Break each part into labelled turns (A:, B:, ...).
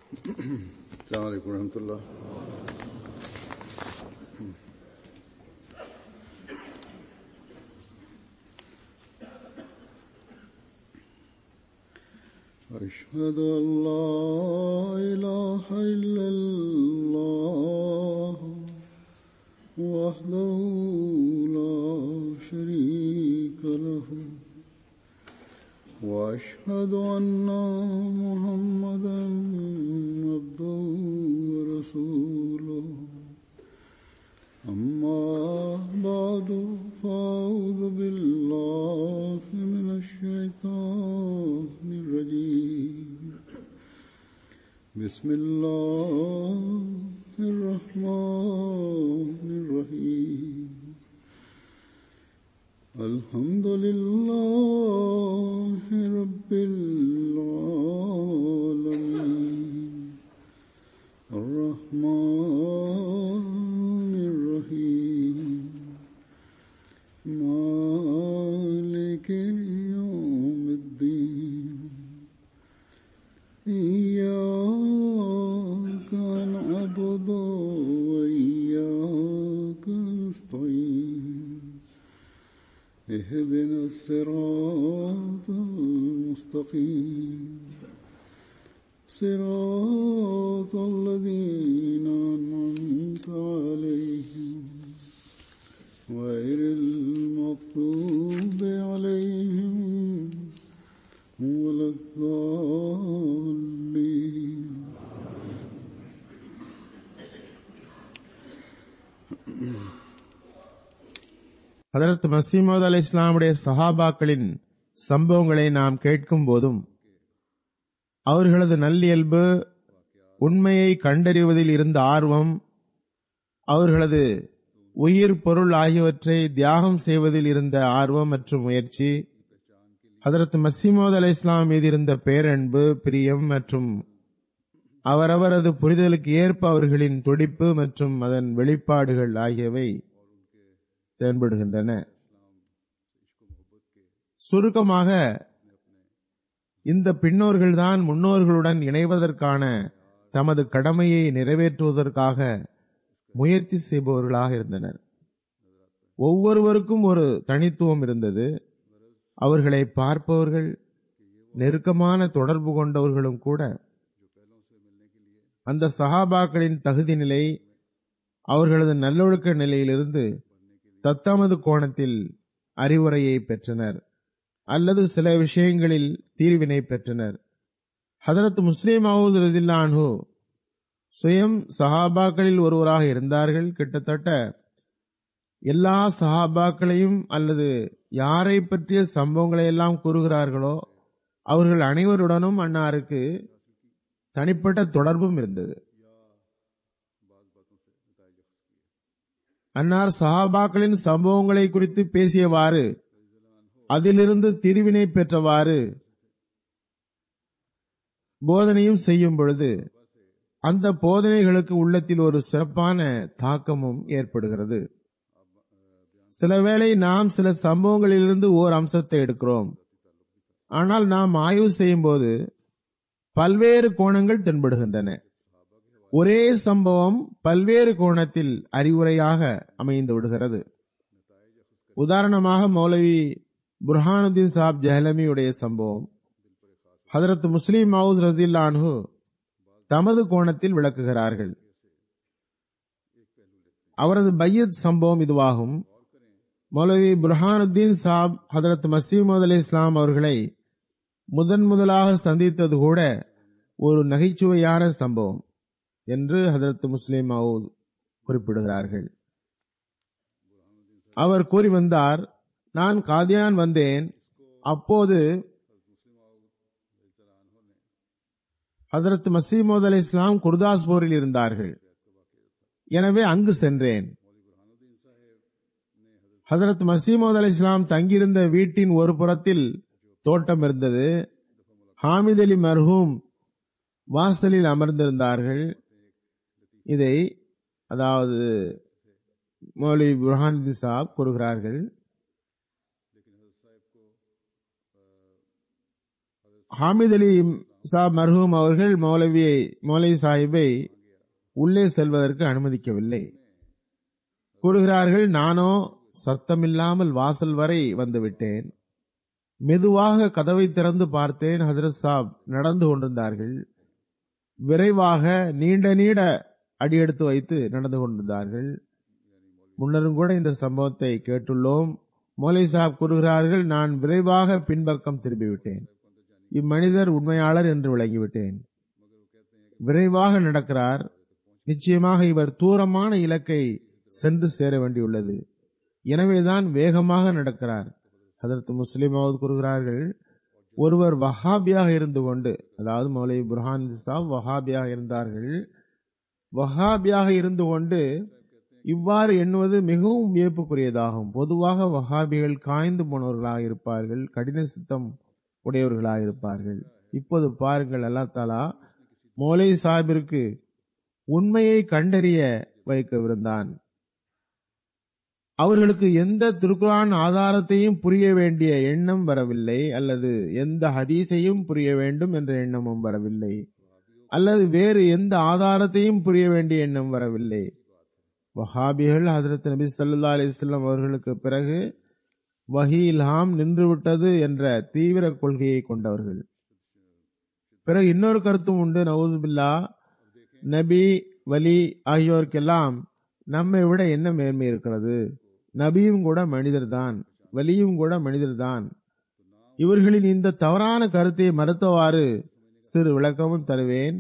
A: السلام عليكم ورحمة الله أشهد أن لا إله إلا الله وحده لا شريك له وأشهد أن محمدا عبده ورسوله أما بعد فأعوذ بالله من الشيطان الرجيم بسم الله الرحمن الرحيم الحمد لله رب العالمين الرحمن الرحيم مالك يوم الدين إياك نعبد وإياك نستعين اهدنا الصراط المستقيم صراط الذين أنعمت عليهم غير المغضوب عليهم ولا الضالين
B: ஹதரத் மசீமோத் அலி இஸ்லாமுடைய சஹாபாக்களின் சம்பவங்களை நாம் கேட்கும் போதும் அவர்களது நல்லியல்பு உண்மையை கண்டறிவதில் இருந்த ஆர்வம் அவர்களது உயிர் பொருள் ஆகியவற்றை தியாகம் செய்வதில் இருந்த ஆர்வம் மற்றும் முயற்சி ஹதரத் மசீமோத் அலி இஸ்லாம் மீது இருந்த பேரன்பு பிரியம் மற்றும் அவரவரது புரிதலுக்கு ஏற்ப அவர்களின் துடிப்பு மற்றும் அதன் வெளிப்பாடுகள் ஆகியவை தென்படுகின்றன சுருக்கமாக இந்த பின்னோர்கள்தான் முன்னோர்களுடன் இணைவதற்கான தமது கடமையை நிறைவேற்றுவதற்காக முயற்சி செய்பவர்களாக இருந்தனர் ஒவ்வொருவருக்கும் ஒரு தனித்துவம் இருந்தது அவர்களை பார்ப்பவர்கள் நெருக்கமான தொடர்பு கொண்டவர்களும் கூட அந்த சஹாபாக்களின் தகுதி நிலை அவர்களது நல்லொழுக்க நிலையிலிருந்து தத்தமது கோணத்தில் அறிவுரையை பெற்றனர் அல்லது சில விஷயங்களில் தீர்வினை பெற்றனர் ஹதரத் முஸ்லிம் அவுத் ரதில்லான்ஹு சுயம் சஹாபாக்களில் ஒருவராக இருந்தார்கள் கிட்டத்தட்ட எல்லா சஹாபாக்களையும் அல்லது யாரை பற்றிய சம்பவங்களை எல்லாம் கூறுகிறார்களோ அவர்கள் அனைவருடனும் அன்னாருக்கு தனிப்பட்ட தொடர்பும் இருந்தது அன்னார் சஹாபாக்களின் சம்பவங்களை குறித்து பேசியவாறு அதிலிருந்து திருவினை பெற்றவாறு போதனையும் செய்யும் பொழுது அந்த போதனைகளுக்கு உள்ளத்தில் ஒரு சிறப்பான தாக்கமும் ஏற்படுகிறது சிலவேளை நாம் சில சம்பவங்களிலிருந்து ஓர் அம்சத்தை எடுக்கிறோம் ஆனால் நாம் ஆய்வு செய்யும் போது பல்வேறு கோணங்கள் தென்படுகின்றன ஒரே சம்பவம் பல்வேறு கோணத்தில் அறிவுரையாக அமைந்து விடுகிறது உதாரணமாக மௌலவி புர்ஹானுதீன் சாப் ஜஹலமியுடைய சம்பவம் ஹதரத் முஸ்லிம் மவுத் ரசில்லானு தமது கோணத்தில் விளக்குகிறார்கள் அவரது பையத் சம்பவம் இதுவாகும் மௌலவி புர்ஹானுத்தீன் சாப் ஹதரத் மசீமது அலி இஸ்லாம் அவர்களை முதன் முதலாக சந்தித்தது கூட ஒரு நகைச்சுவையான சம்பவம் என்று ஹதரத் முஸ்லிம் மவுத் குறிப்பிடுகிறார்கள் அவர் கூறி வந்தார் நான் காதியான் வந்தேன் அப்போது ஹதரத் மசீமோத் அலி இஸ்லாம் குர்தாஸ்பூரில் இருந்தார்கள் எனவே அங்கு சென்றேன் ஹதரத் மசீமோத் அலி இஸ்லாம் தங்கியிருந்த வீட்டின் ஒரு புறத்தில் தோட்டம் இருந்தது ஹாமித் அலி மர்ஹூம் வாசலில் அமர்ந்திருந்தார்கள் இதை அதாவது மௌலி புர்ஹானுதீன் சாப் கூறுகிறார்கள் ஹாமித் அலி சாப் மர்ஹூம் அவர்கள் மௌலவியை மௌலவி சாஹிப்பை உள்ளே செல்வதற்கு அனுமதிக்கவில்லை கூறுகிறார்கள் நானோ சத்தமில்லாமல் வாசல் வரை வந்துவிட்டேன் மெதுவாக கதவை திறந்து பார்த்தேன் ஹதரத் சாப் நடந்து கொண்டிருந்தார்கள் விரைவாக நீண்ட நீட அடியெடுத்து வைத்து நடந்து கொண்டிருந்தார்கள் முன்னரும் கூட இந்த சம்பவத்தை கேட்டுள்ளோம் மௌலை சாப் கூறுகிறார்கள் நான் விரைவாக பின்பக்கம் திரும்பிவிட்டேன் இம்மனிதர் உண்மையாளர் என்று விளங்கிவிட்டேன் விரைவாக நடக்கிறார் நிச்சயமாக இவர் தூரமான இலக்கை சென்று சேர வேண்டியுள்ளது எனவேதான் வேகமாக நடக்கிறார் அதற்கு முஸ்லிமாவது கூறுகிறார்கள் ஒருவர் வஹாபியாக இருந்து கொண்டு அதாவது மௌலை புர்ஹான் சாப் வஹாபியாக இருந்தார்கள் வஹாபியாக இருந்து கொண்டு இவ்வாறு எண்ணுவது மிகவும் வியப்புக்குரியதாகும் பொதுவாக வஹாபிகள் காய்ந்து போனவர்களாக இருப்பார்கள் கடின சித்தம் உடையவர்களாக இருப்பார்கள் இப்போது பாருங்கள் அல்லா தாலா மௌலை சாஹிபிற்கு உண்மையை கண்டறிய வைக்கவிருந்தான் அவர்களுக்கு எந்த திருக்குரான் ஆதாரத்தையும் புரிய வேண்டிய எண்ணம் வரவில்லை அல்லது எந்த ஹதீஸையும் புரிய வேண்டும் என்ற எண்ணமும் வரவில்லை அல்லது வேறு எந்த ஆதாரத்தையும் புரிய வேண்டிய எண்ணம் வரவில்லை வஹாபிகள் ஹதரத் நபி சல்லா அலிஸ்லாம் அவர்களுக்கு பிறகு வஹி இல்ஹாம் நின்றுவிட்டது என்ற தீவிர கொள்கையை கொண்டவர்கள் பிறகு இன்னொரு கருத்தும் உண்டு நவுதுபில்லா நபி வலி ஆகியோருக்கெல்லாம் நம்மை விட என்ன மேன்மை இருக்கிறது நபியும் கூட மனிதர்தான் வலியும் கூட மனிதர்தான் இவர்களின் இந்த தவறான கருத்தை மறுத்தவாறு சிறு விளக்கமும் தருவேன்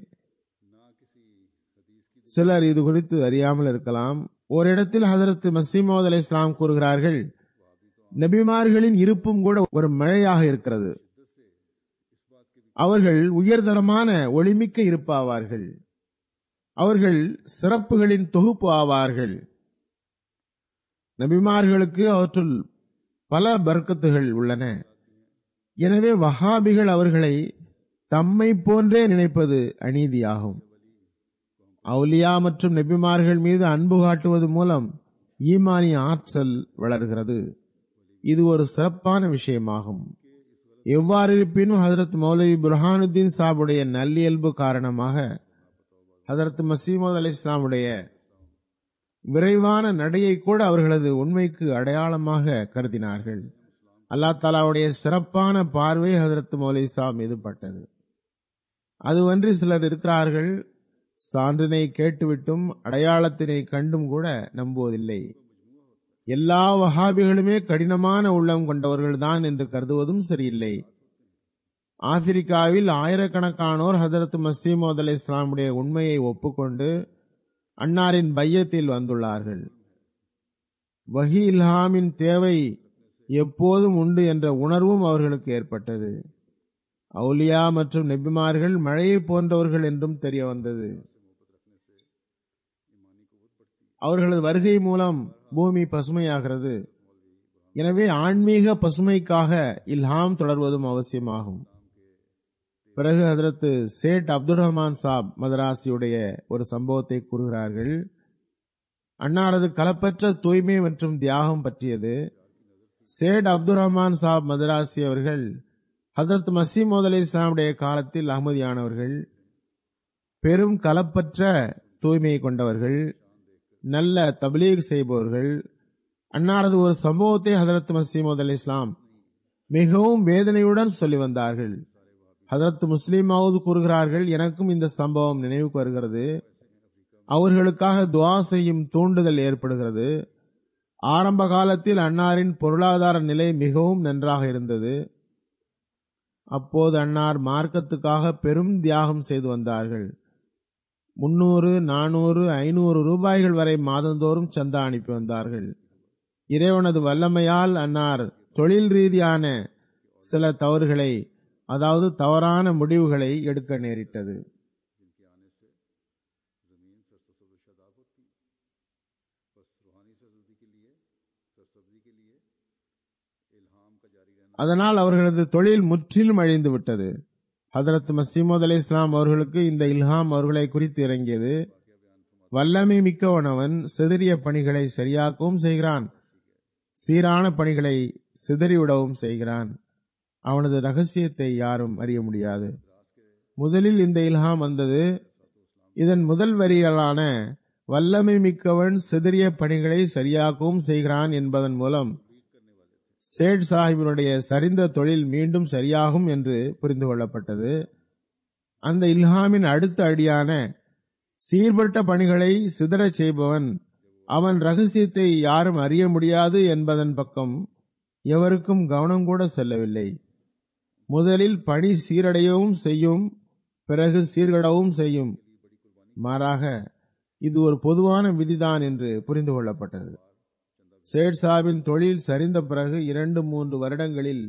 B: சிலர் இது குறித்து அறியாமல் இருக்கலாம் ஓரிடத்தில் ஹதரத் மசீமோத் அலி இஸ்லாம் கூறுகிறார்கள் நபிமார்களின் இருப்பும் கூட ஒரு மழையாக இருக்கிறது அவர்கள் உயர்தரமான ஒளிமிக்க இருப்பு ஆவார்கள் அவர்கள் சிறப்புகளின் தொகுப்பு ஆவார்கள் நபிமார்களுக்கு அவற்றுள் பல பர்க்கத்துகள் உள்ளன எனவே வஹாபிகள் அவர்களை தம்மை போன்றே நினைப்பது அநீதியாகும் அவுலியா மற்றும் நபிமார்கள் மீது அன்பு காட்டுவது மூலம் ஈமானிய ஆற்றல் வளர்கிறது இது ஒரு சிறப்பான விஷயமாகும் எவ்வாறு இருப்பினும் ஹதரத் மௌலவி புர்ஹானுத்தீன் சாபுடைய நல்லியல்பு காரணமாக ஹதரத் மசீமது அலி இஸ்லாமுடைய விரைவான நடையை கூட அவர்களது உண்மைக்கு அடையாளமாக கருதினார்கள் அல்லா தாலாவுடைய சிறப்பான பார்வை ஹதரத் மௌலி சாப் மீது பட்டது அதுவன்றி சிலர் இருக்கிறார்கள் சான்றினை கேட்டுவிட்டும் அடையாளத்தினை கண்டும் கூட நம்புவதில்லை எல்லா வஹாபிகளுமே கடினமான உள்ளம் கொண்டவர்கள்தான் என்று கருதுவதும் சரியில்லை ஆப்பிரிக்காவில் ஆயிரக்கணக்கானோர் ஹதரத் மசீமோத் அலி இஸ்லாமுடைய உண்மையை ஒப்புக்கொண்டு அன்னாரின் பையத்தில் வந்துள்ளார்கள் வஹி இல்ஹாமின் தேவை எப்போதும் உண்டு என்ற உணர்வும் அவர்களுக்கு ஏற்பட்டது அவுலியா மற்றும் நெபிமார்கள் மழையை போன்றவர்கள் என்றும் தெரிய வந்தது அவர்களது வருகை மூலம் பூமி பசுமையாகிறது எனவே ஆன்மீக பசுமைக்காக இல்ஹாம் தொடர்வதும் அவசியமாகும் பிறகு அதற்கு சேட் அப்துல் ரஹ்மான் சாப் மதராசியுடைய ஒரு சம்பவத்தை கூறுகிறார்கள் அன்னாரது களப்பற்ற தூய்மை மற்றும் தியாகம் பற்றியது சேட் அப்துல் ரஹ்மான் சாப் மதராசி அவர்கள் ஹதரத் மசீமோத் அலி இஸ்லாமுடைய காலத்தில் அகமதியானவர்கள் பெரும் களப்பற்ற தூய்மை கொண்டவர்கள் நல்ல தப்லீக் செய்பவர்கள் அன்னாரது ஒரு சம்பவத்தை ஹதரத் மசீமோத் அலி இஸ்லாம் மிகவும் வேதனையுடன் சொல்லி வந்தார்கள் ஹதரத் முஸ்லீமாவது கூறுகிறார்கள் எனக்கும் இந்த சம்பவம் நினைவுக்கு வருகிறது அவர்களுக்காக துவா செய்யும் தூண்டுதல் ஏற்படுகிறது ஆரம்ப காலத்தில் அன்னாரின் பொருளாதார நிலை மிகவும் நன்றாக இருந்தது அப்போது அன்னார் மார்க்கத்துக்காக பெரும் தியாகம் செய்து வந்தார்கள் முன்னூறு நானூறு ஐநூறு ரூபாய்கள் வரை மாதந்தோறும் சந்தா அனுப்பி வந்தார்கள் இறைவனது வல்லமையால் அன்னார் தொழில் ரீதியான சில தவறுகளை அதாவது தவறான முடிவுகளை எடுக்க நேரிட்டது அதனால் அவர்களது தொழில் முற்றிலும் அழிந்து விட்டது ஹதரத் மசீமோத் அலி இஸ்லாம் அவர்களுக்கு இந்த இல்ஹாம் அவர்களை குறித்து இறங்கியது வல்லமை மிக்கவனவன் சிதறிய பணிகளை சரியாக்கவும் செய்கிறான் சீரான பணிகளை சிதறிவிடவும் செய்கிறான் அவனது ரகசியத்தை யாரும் அறிய முடியாது முதலில் இந்த இல்ஹாம் வந்தது இதன் முதல் வரிகளான வல்லமை மிக்கவன் சிதறிய பணிகளை சரியாகவும் செய்கிறான் என்பதன் மூலம் சேட் சாஹிபினுடைய சரிந்த தொழில் மீண்டும் சரியாகும் என்று புரிந்து கொள்ளப்பட்டது அந்த இல்ஹாமின் அடுத்த அடியான சீர்பட்ட பணிகளை சிதறச் செய்பவன் அவன் ரகசியத்தை யாரும் அறிய முடியாது என்பதன் பக்கம் எவருக்கும் கவனம் கூட செல்லவில்லை முதலில் பணி சீரடையவும் செய்யும் பிறகு சீர்கடவும் செய்யும் மாறாக இது ஒரு பொதுவான விதிதான் என்று புரிந்து கொள்ளப்பட்டது சேட் சாபின் தொழில் சரிந்த பிறகு இரண்டு மூன்று வருடங்களில்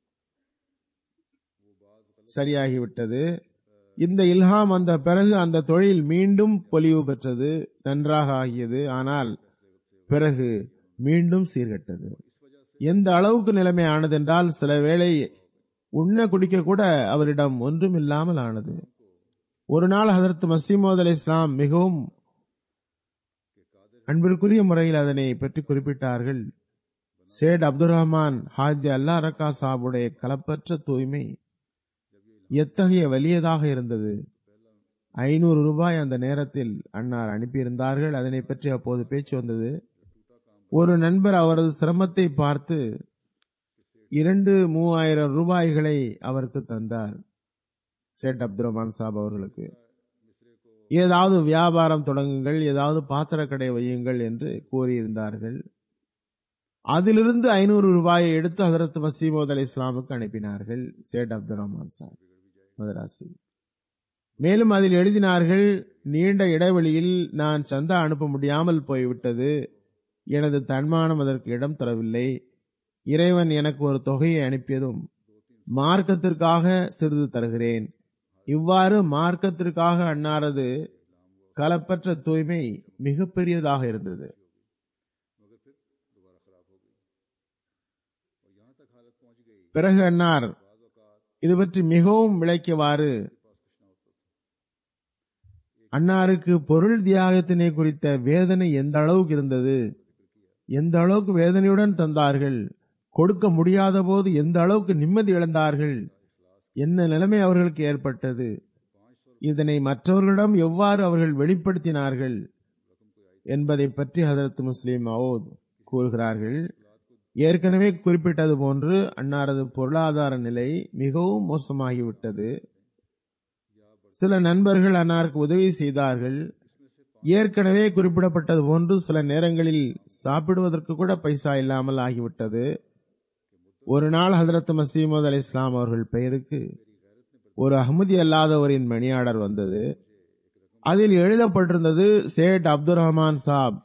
B: சரியாகிவிட்டது இந்த இல்ஹாம் வந்த பிறகு அந்த தொழில் மீண்டும் பொலிவு பெற்றது நன்றாக ஆகியது ஆனால் பிறகு மீண்டும் சீர்கெட்டது எந்த அளவுக்கு நிலைமை ஆனதென்றால் சில வேளை உண்ண குடிக்க கூட அவரிடம் ஒன்றும் இல்லாமல் ஆனது ஒரு நாள் ஹதரத் மசீமோத் அலி இஸ்லாம் மிகவும் அன்பிற்குரிய முறையில் அதனை பற்றி குறிப்பிட்டார்கள் சேட் அப்துல் ரஹ்மான் ஹாஜி அல்லா ரக்கா சாபுடைய கலப்பற்ற தூய்மை எத்தகைய வலியதாக இருந்தது ஐநூறு ரூபாய் அந்த நேரத்தில் அன்னார் அனுப்பியிருந்தார்கள் அதனை பற்றி அப்போது பேச்சு வந்தது ஒரு நண்பர் அவரது சிரமத்தை பார்த்து இரண்டு மூவாயிரம் ரூபாய்களை அவருக்கு தந்தார் சேட் அப்துல் ரஹ்மான் சாப் அவர்களுக்கு ஏதாவது வியாபாரம் தொடங்குங்கள் ஏதாவது பாத்திரக்கடை வையுங்கள் என்று கூறியிருந்தார்கள் அதிலிருந்து ஐநூறு ரூபாயை எடுத்து ஹதரத் மசீமோத் அலி இஸ்லாமுக்கு அனுப்பினார்கள் சேட் அப்துல் ரஹ்மான் சாப் மதராசி மேலும் அதில் எழுதினார்கள் நீண்ட இடைவெளியில் நான் சந்தா அனுப்ப முடியாமல் போய்விட்டது எனது தன்மானம் அதற்கு இடம் தரவில்லை இறைவன் எனக்கு ஒரு தொகையை அனுப்பியதும் மார்க்கத்திற்காக சிறிது தருகிறேன் இவ்வாறு மார்க்கத்திற்காக அன்னாரது கலப்பற்ற தூய்மை மிகப்பெரியதாக இருந்தது பிறகு அன்னார் இது பற்றி மிகவும் விளக்கியவாறு அன்னாருக்கு பொருள் தியாகத்தினை குறித்த வேதனை எந்த அளவுக்கு இருந்தது எந்த அளவுக்கு வேதனையுடன் தந்தார்கள் கொடுக்க முடியாத போது எந்த அளவுக்கு நிம்மதி இழந்தார்கள் என்ன நிலைமை அவர்களுக்கு ஏற்பட்டது இதனை மற்றவர்களிடம் எவ்வாறு அவர்கள் வெளிப்படுத்தினார்கள் என்பதை பற்றி ஹதரத் முஸ்லிம் அவோத் கூறுகிறார்கள் ஏற்கனவே குறிப்பிட்டது போன்று அன்னாரது பொருளாதார நிலை மிகவும் மோசமாகிவிட்டது சில நண்பர்கள் அன்னாருக்கு உதவி செய்தார்கள் ஏற்கனவே குறிப்பிடப்பட்டது போன்று சில நேரங்களில் சாப்பிடுவதற்கு கூட பைசா இல்லாமல் ஆகிவிட்டது ஒரு நாள் ஹதரத் மசீமது அலி இஸ்லாம் அவர்கள் பெயருக்கு ஒரு அகமதி அல்லாதவரின் மணியாடர் வந்தது அதில் எழுதப்பட்டிருந்தது சேட் அப்துல் ரஹ்மான் சாப்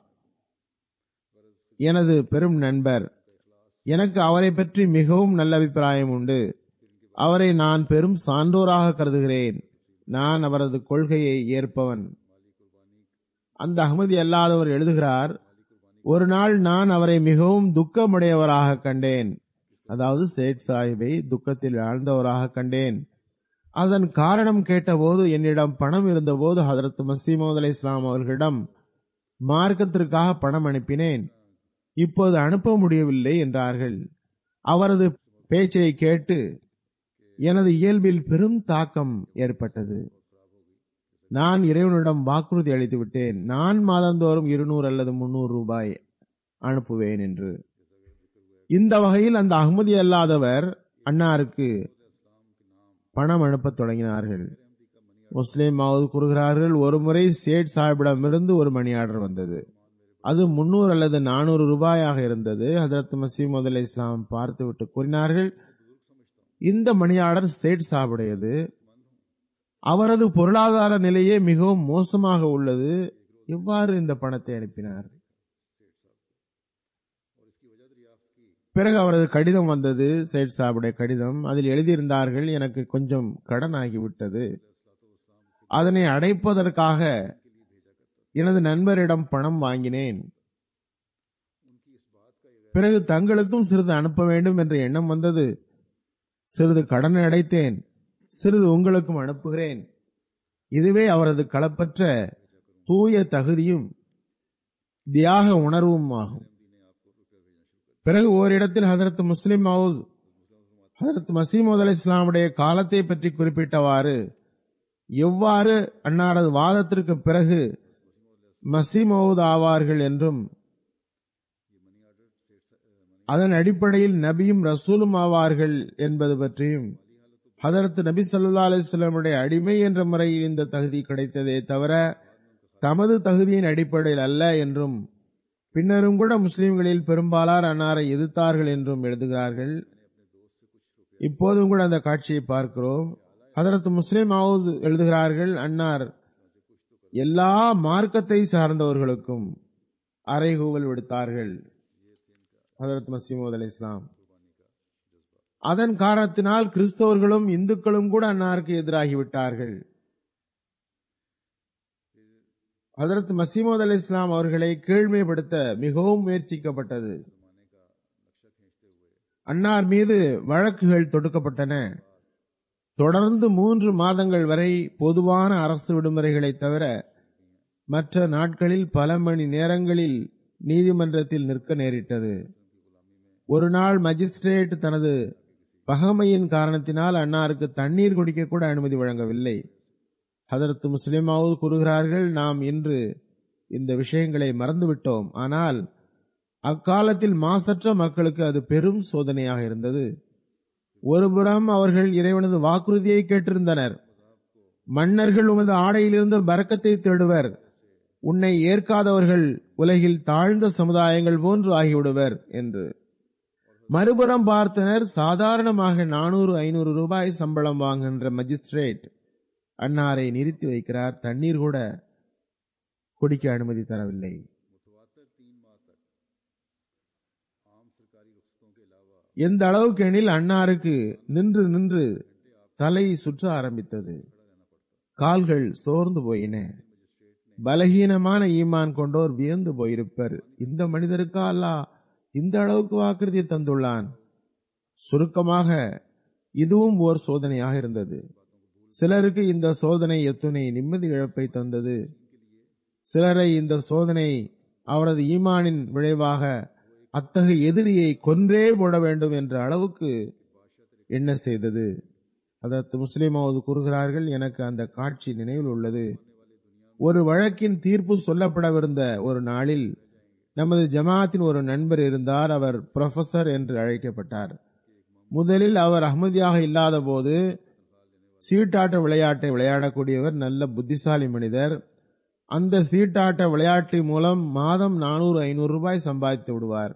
B: எனது பெரும் நண்பர் எனக்கு அவரை பற்றி மிகவும் நல்ல அபிப்பிராயம் உண்டு அவரை நான் பெரும் சான்றோராக கருதுகிறேன் நான் அவரது கொள்கையை ஏற்பவன் அந்த அகமதி அல்லாதவர் எழுதுகிறார் ஒரு நாள் நான் அவரை மிகவும் துக்கமுடையவராக கண்டேன் அதாவது சேட் சாஹிபை துக்கத்தில் ஆழ்ந்தவராக கண்டேன் அதன் காரணம் கேட்டபோது என்னிடம் பணம் இருந்தபோது ஹதரத் மசீமது அலி இஸ்லாம் அவர்களிடம் மார்க்கத்திற்காக பணம் அனுப்பினேன் இப்போது அனுப்ப முடியவில்லை என்றார்கள் அவரது பேச்சை கேட்டு எனது இயல்பில் பெரும் தாக்கம் ஏற்பட்டது நான் இறைவனிடம் வாக்குறுதி அளித்து விட்டேன் நான் மாதந்தோறும் இருநூறு அல்லது முன்னூறு ரூபாய் அனுப்புவேன் என்று இந்த வகையில் அந்த அகமதி அல்லாதவர் அன்னாருக்கு பணம் அனுப்பத் தொடங்கினார்கள் முஸ்லிம் மாவது கூறுகிறார்கள் ஒருமுறை சேட் சாஹிபிடமிருந்து ஒரு மணி ஆர்டர் வந்தது அது முன்னூறு அல்லது நானூறு ரூபாயாக இருந்தது ஹதரத் மசீம் முதல் இஸ்லாம் பார்த்துவிட்டு கூறினார்கள் இந்த மணி ஆர்டர் சேட் சாஹிபுடையது அவரது பொருளாதார நிலையே மிகவும் மோசமாக உள்ளது எவ்வாறு இந்த பணத்தை அனுப்பினார் பிறகு அவரது கடிதம் வந்தது சேட் சாஹிபுடைய கடிதம் அதில் எழுதியிருந்தார்கள் எனக்கு கொஞ்சம் கடன் ஆகிவிட்டது அதனை அடைப்பதற்காக எனது நண்பரிடம் பணம் வாங்கினேன் பிறகு தங்களுக்கும் சிறிது அனுப்ப வேண்டும் என்ற எண்ணம் வந்தது சிறிது கடனை அடைத்தேன் சிறிது உங்களுக்கும் அனுப்புகிறேன் இதுவே அவரது களப்பற்ற தூய தகுதியும் தியாக உணர்வும் ஆகும் பிறகு ஓரிடத்தில் ஹதரத் முஸ்லிம் மவுத் ஹதரத் மசீமது அலி இஸ்லாமுடைய காலத்தை பற்றி குறிப்பிட்டவாறு எவ்வாறு அன்னாரது வாதத்திற்கு பிறகு மசிமௌத் ஆவார்கள் என்றும் அதன் அடிப்படையில் நபியும் ரசூலும் ஆவார்கள் என்பது பற்றியும் ஹதரத் நபி சல்லா அலிஸ்லமுடைய அடிமை என்ற முறையில் இந்த தகுதி கிடைத்ததே தவிர தமது தகுதியின் அடிப்படையில் அல்ல என்றும் பின்னரும் கூட முஸ்லிம்களில் பெரும்பாலார் அன்னாரை எதிர்த்தார்கள் என்றும் எழுதுகிறார்கள் இப்போதும் கூட அந்த காட்சியை பார்க்கிறோம் ஹதரத் முஸ்லிம் ஆவுத் எழுதுகிறார்கள் அன்னார் எல்லா மார்க்கத்தை சார்ந்தவர்களுக்கும் அறைகூவல் விடுத்தார்கள் ஹதரத் மசீமது அலி இஸ்லாம் அதன் காரணத்தினால் கிறிஸ்தவர்களும் இந்துக்களும் கூட அன்னாருக்கு எதிராகிவிட்டார்கள் ஹதரத் மசீமது அலி இஸ்லாம் அவர்களை கீழ்மைப்படுத்த மிகவும் முயற்சிக்கப்பட்டது அன்னார் மீது வழக்குகள் தொடுக்கப்பட்டன தொடர்ந்து மூன்று மாதங்கள் வரை பொதுவான அரசு விடுமுறைகளை தவிர மற்ற நாட்களில் பல மணி நேரங்களில் நீதிமன்றத்தில் நிற்க நேரிட்டது ஒரு நாள் மஜிஸ்ட்ரேட் தனது பகமையின் காரணத்தினால் அன்னாருக்கு தண்ணீர் குடிக்க கூட அனுமதி வழங்கவில்லை ஹதரத் முஸ்லிமாவது கூறுகிறார்கள் நாம் இன்று இந்த விஷயங்களை மறந்துவிட்டோம் ஆனால் அக்காலத்தில் மாசற்ற மக்களுக்கு அது பெரும் சோதனையாக இருந்தது ஒருபுறம் அவர்கள் இறைவனது வாக்குறுதியை கேட்டிருந்தனர் மன்னர்கள் உமது ஆடையிலிருந்து பறக்கத்தை தேடுவர் உன்னை ஏற்காதவர்கள் உலகில் தாழ்ந்த சமுதாயங்கள் போன்று ஆகிவிடுவர் என்று மறுபுறம் பார்த்தனர் சாதாரணமாக நானூறு ஐநூறு ரூபாய் சம்பளம் வாங்குகின்ற மஜிஸ்ட்ரேட் அன்னாரை நிறுத்தி வைக்கிறார் தண்ணீர் கூட குடிக்க அனுமதி தரவில்லை எந்த அளவுக்கு எனில் அன்னாருக்கு நின்று நின்று தலை சுற்ற ஆரம்பித்தது கால்கள் சோர்ந்து போயின பலகீனமான ஈமான் கொண்டோர் வியந்து போயிருப்பர் இந்த மனிதருக்கா அல்லாஹ் இந்த அளவுக்கு வாக்குறுதி தந்துள்ளான் சுருக்கமாக இதுவும் ஓர் சோதனையாக இருந்தது சிலருக்கு இந்த சோதனை எத்துணை நிம்மதி இழப்பை தந்தது சிலரை இந்த சோதனை அவரது ஈமானின் விளைவாக அத்தகைய எதிரியை கொன்றே போட வேண்டும் என்ற அளவுக்கு என்ன செய்தது அதற்கு முஸ்லிமாவது கூறுகிறார்கள் எனக்கு அந்த காட்சி நினைவில் உள்ளது ஒரு வழக்கின் தீர்ப்பு சொல்லப்படவிருந்த ஒரு நாளில் நமது ஜமாத்தின் ஒரு நண்பர் இருந்தார் அவர் புரொஃபசர் என்று அழைக்கப்பட்டார் முதலில் அவர் அகமதியாக இல்லாத போது சீட்டாட்ட விளையாட்டை விளையாடக்கூடியவர் நல்ல புத்திசாலி மனிதர் அந்த சீட்டாட்ட விளையாட்டு மூலம் மாதம் நானூறு ஐநூறு ரூபாய் சம்பாதித்து விடுவார்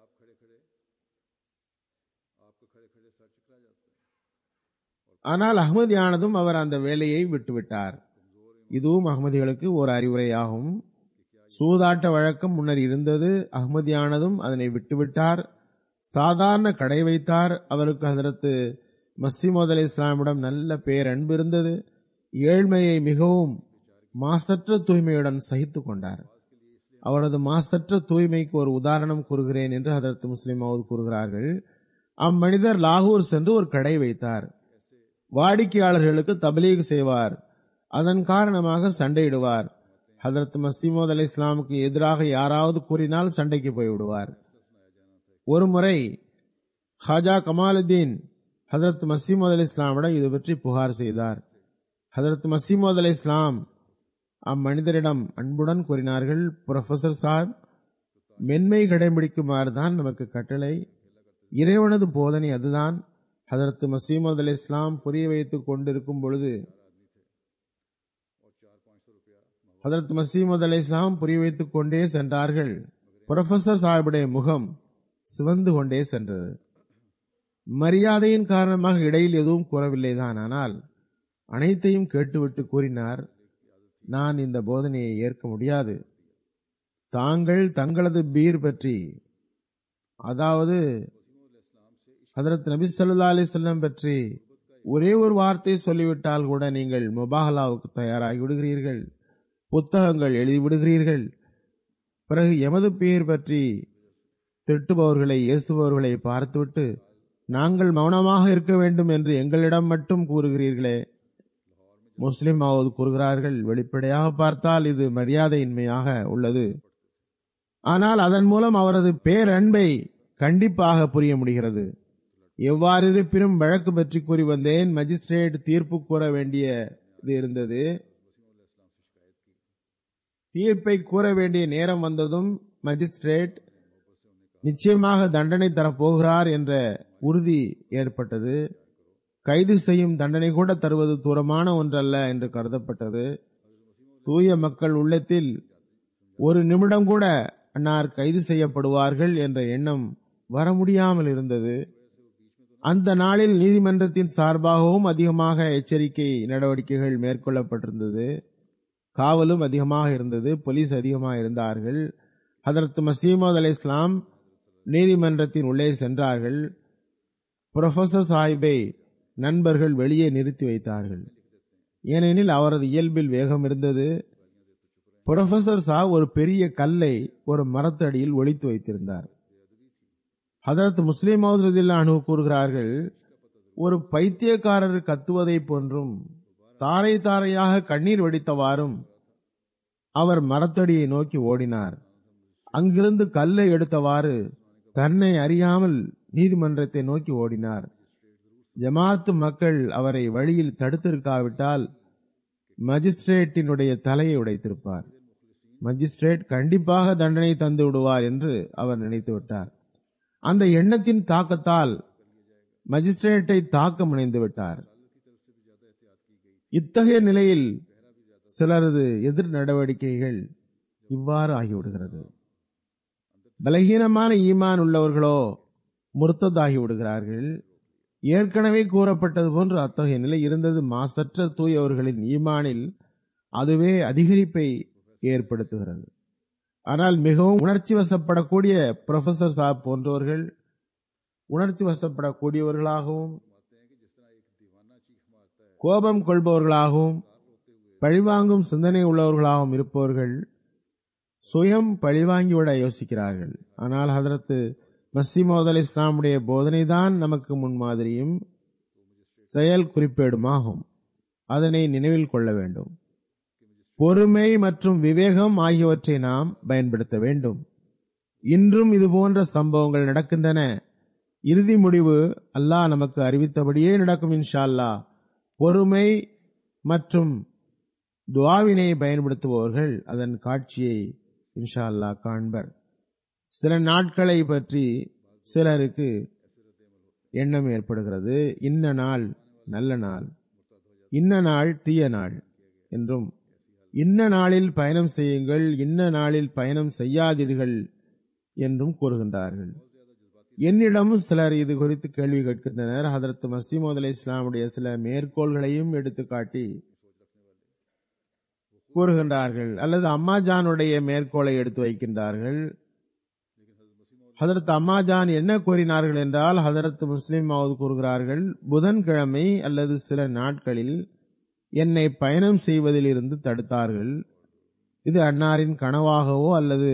B: ஆனால் அகமதியானதும் அவர் அந்த வேலையை விட்டுவிட்டார் இதுவும் அகமதிகளுக்கு ஒரு அறிவுரையாகும் சூதாட்ட வழக்கம் முன்னர் இருந்தது அகமதியானதும் அதனை விட்டுவிட்டார் சாதாரண கடை வைத்தார் அவருக்கு அதற்கு மசிமோத் அலி இஸ்லாமிடம் நல்ல பேரன்பு இருந்தது ஏழ்மையை மிகவும் மாசற்ற தூய்மையுடன் சகித்துக் கொண்டார் அவரது மாசற்ற தூய்மைக்கு ஒரு உதாரணம் கூறுகிறேன் என்று அதற்கு முஸ்லிமாவது கூறுகிறார்கள் அம்மனிதர் லாகூர் சென்று ஒரு கடை வைத்தார் வாடிக்கையாளர்களுக்கு தபலீக் செய்வார் அதன் காரணமாக சண்டையிடுவார் ஹதரத் மசீமோத் அலி இஸ்லாமுக்கு எதிராக யாராவது கூறினால் சண்டைக்கு போய்விடுவார் ஒரு முறை ஹாஜா கமாலுத்தீன் ஹதரத் மசீமோத் அலி இஸ்லாமிடம் இது பற்றி புகார் செய்தார் ஹதரத் மசீமோத் அலி இஸ்லாம் அம்மனிதரிடம் அன்புடன் கூறினார்கள் புரொஃபசர் சாப் மென்மை கடைபிடிக்குமாறு தான் நமக்கு கட்டளை இறைவனது போதனை அதுதான் ஹதரத் மசீமது அலி இஸ்லாம் புரிய வைத்துக் கொண்டிருக்கும் பொழுது ஹதரத் மசீமது அலி இஸ்லாம் புரிய வைத்துக் கொண்டே சென்றார்கள் புரொஃபசர் சாஹிபுடைய முகம் சிவந்து கொண்டே சென்றது மரியாதையின் காரணமாக இடையில் எதுவும் கூறவில்லைதான் ஆனால் அனைத்தையும் கேட்டுவிட்டு கூறினார் நான் இந்த போதனையை ஏற்க முடியாது தாங்கள் தங்களது பீர் பற்றி அதாவது ஹதரத் நபி சொல்லா அலி செல்லம் பற்றி ஒரே ஒரு வார்த்தை சொல்லிவிட்டால் கூட நீங்கள் முபாகலாவுக்கு தயாராகி விடுகிறீர்கள் புத்தகங்கள் எழுதி விடுகிறீர்கள் பிறகு எமது பேர் பற்றி திட்டுபவர்களை ஏசுபவர்களை பார்த்துவிட்டு நாங்கள் மௌனமாக இருக்க வேண்டும் என்று எங்களிடம் மட்டும் கூறுகிறீர்களே முஸ்லிம் ஆவது கூறுகிறார்கள் வெளிப்படையாக பார்த்தால் இது மரியாதையின்மையாக உள்ளது ஆனால் அதன் மூலம் அவரது பேரன்பை கண்டிப்பாக புரிய முடிகிறது எவ்வாறு இருப்பினும் வழக்கு பற்றி கூறி வந்தேன் மஜிஸ்ட்ரேட் தீர்ப்பு கூற வேண்டிய இது இருந்தது தீர்ப்பை கூற வேண்டிய நேரம் வந்ததும் மஜிஸ்ட்ரேட் நிச்சயமாக தண்டனை தரப்போகிறார் என்ற உறுதி ஏற்பட்டது கைது செய்யும் தண்டனை கூட தருவது தூரமான ஒன்றல்ல என்று கருதப்பட்டது தூய மக்கள் உள்ளத்தில் ஒரு நிமிடம் கூட அன்னார் கைது செய்யப்படுவார்கள் என்ற எண்ணம் வர முடியாமல் இருந்தது அந்த நாளில் நீதிமன்றத்தின் சார்பாகவும் அதிகமாக எச்சரிக்கை நடவடிக்கைகள் மேற்கொள்ளப்பட்டிருந்தது காவலும் அதிகமாக இருந்தது போலீஸ் அதிகமாக இருந்தார்கள் ஹதரத் மசீமது அலி இஸ்லாம் நீதிமன்றத்தின் உள்ளே சென்றார்கள் புரொஃபசர் சாஹிபை நண்பர்கள் வெளியே நிறுத்தி வைத்தார்கள் ஏனெனில் அவரது இயல்பில் வேகம் இருந்தது புரொஃபசர் சா ஒரு பெரிய கல்லை ஒரு மரத்தடியில் ஒளித்து வைத்திருந்தார் ஹதரத் முஸ்லிம் அனு கூறுகிறார்கள் ஒரு பைத்தியக்காரர் கத்துவதை போன்றும் தாரை தாரையாக கண்ணீர் வடித்தவாறும் அவர் மரத்தடியை நோக்கி ஓடினார் அங்கிருந்து கல்லை எடுத்தவாறு தன்னை அறியாமல் நீதிமன்றத்தை நோக்கி ஓடினார் ஜமாத்து மக்கள் அவரை வழியில் தடுத்திருக்காவிட்டால் மஜிஸ்ட்ரேட்டினுடைய தலையை உடைத்திருப்பார் மஜிஸ்ட்ரேட் கண்டிப்பாக தண்டனை தந்து விடுவார் என்று அவர் நினைத்து விட்டார் அந்த எண்ணத்தின் தாக்கத்தால் மஜிஸ்ட்ரேட்டை தாக்க முனைந்து விட்டார் இத்தகைய நிலையில் சிலரது எதிர் நடவடிக்கைகள் இவ்வாறு ஆகிவிடுகிறது பலகீனமான ஈமான் உள்ளவர்களோ முர்த்ததாகி விடுகிறார்கள் ஏற்கனவே கூறப்பட்டது போன்று அத்தகைய நிலை இருந்தது மாசற்ற தூயவர்களின் ஈமானில் அதுவே அதிகரிப்பை ஏற்படுத்துகிறது ஆனால் மிகவும் உணர்ச்சி வசப்படக்கூடிய புரொஃபசர் சாப் போன்றவர்கள் உணர்ச்சி வசப்படக்கூடியவர்களாகவும் கோபம் கொள்பவர்களாகவும் பழிவாங்கும் சிந்தனை உள்ளவர்களாகவும் இருப்பவர்கள் சுயம் பழிவாங்கிவிட யோசிக்கிறார்கள் ஆனால் ஹதரத்து மசீமோத் அலி இஸ்லாமுடைய போதனைதான் நமக்கு முன்மாதிரியும் செயல் குறிப்பேடுமாகும் அதனை நினைவில் கொள்ள வேண்டும் பொறுமை மற்றும் விவேகம் ஆகியவற்றை நாம் பயன்படுத்த வேண்டும் இன்றும் இது போன்ற சம்பவங்கள் நடக்கின்றன இறுதி முடிவு அல்லாஹ் நமக்கு அறிவித்தபடியே நடக்கும் இன்ஷா அல்லாஹ் பொறுமை மற்றும் துவாவினை பயன்படுத்துபவர்கள் அதன் காட்சியை இன்ஷா அல்லாஹ் காண்பர் சில நாட்களை பற்றி சிலருக்கு எண்ணம் ஏற்படுகிறது இன்ன நாள் நல்ல நாள் இன்ன நாள் தீய நாள் என்றும் இன்ன நாளில் பயணம் செய்யுங்கள் இன்ன நாளில் பயணம் செய்யாதீர்கள் என்றும் கூறுகின்றார்கள் என்னிடம் சிலர் இது குறித்து கேள்வி கேட்கின்றனர் ஹதரத் மசீமது அலி இஸ்லாமுடைய சில மேற்கோள்களையும் எடுத்துக்காட்டி கூறுகின்றார்கள் அல்லது அம்மாஜானுடைய மேற்கோளை எடுத்து வைக்கின்றார்கள் ஹதரத் அம்மாஜான் என்ன கூறினார்கள் என்றால் ஹதரத் முஸ்லிம் மாவது கூறுகிறார்கள் புதன்கிழமை அல்லது சில நாட்களில் என்னை பயணம் செய்வதில் இருந்து தடுத்தார்கள் இது அன்னாரின் கனவாகவோ அல்லது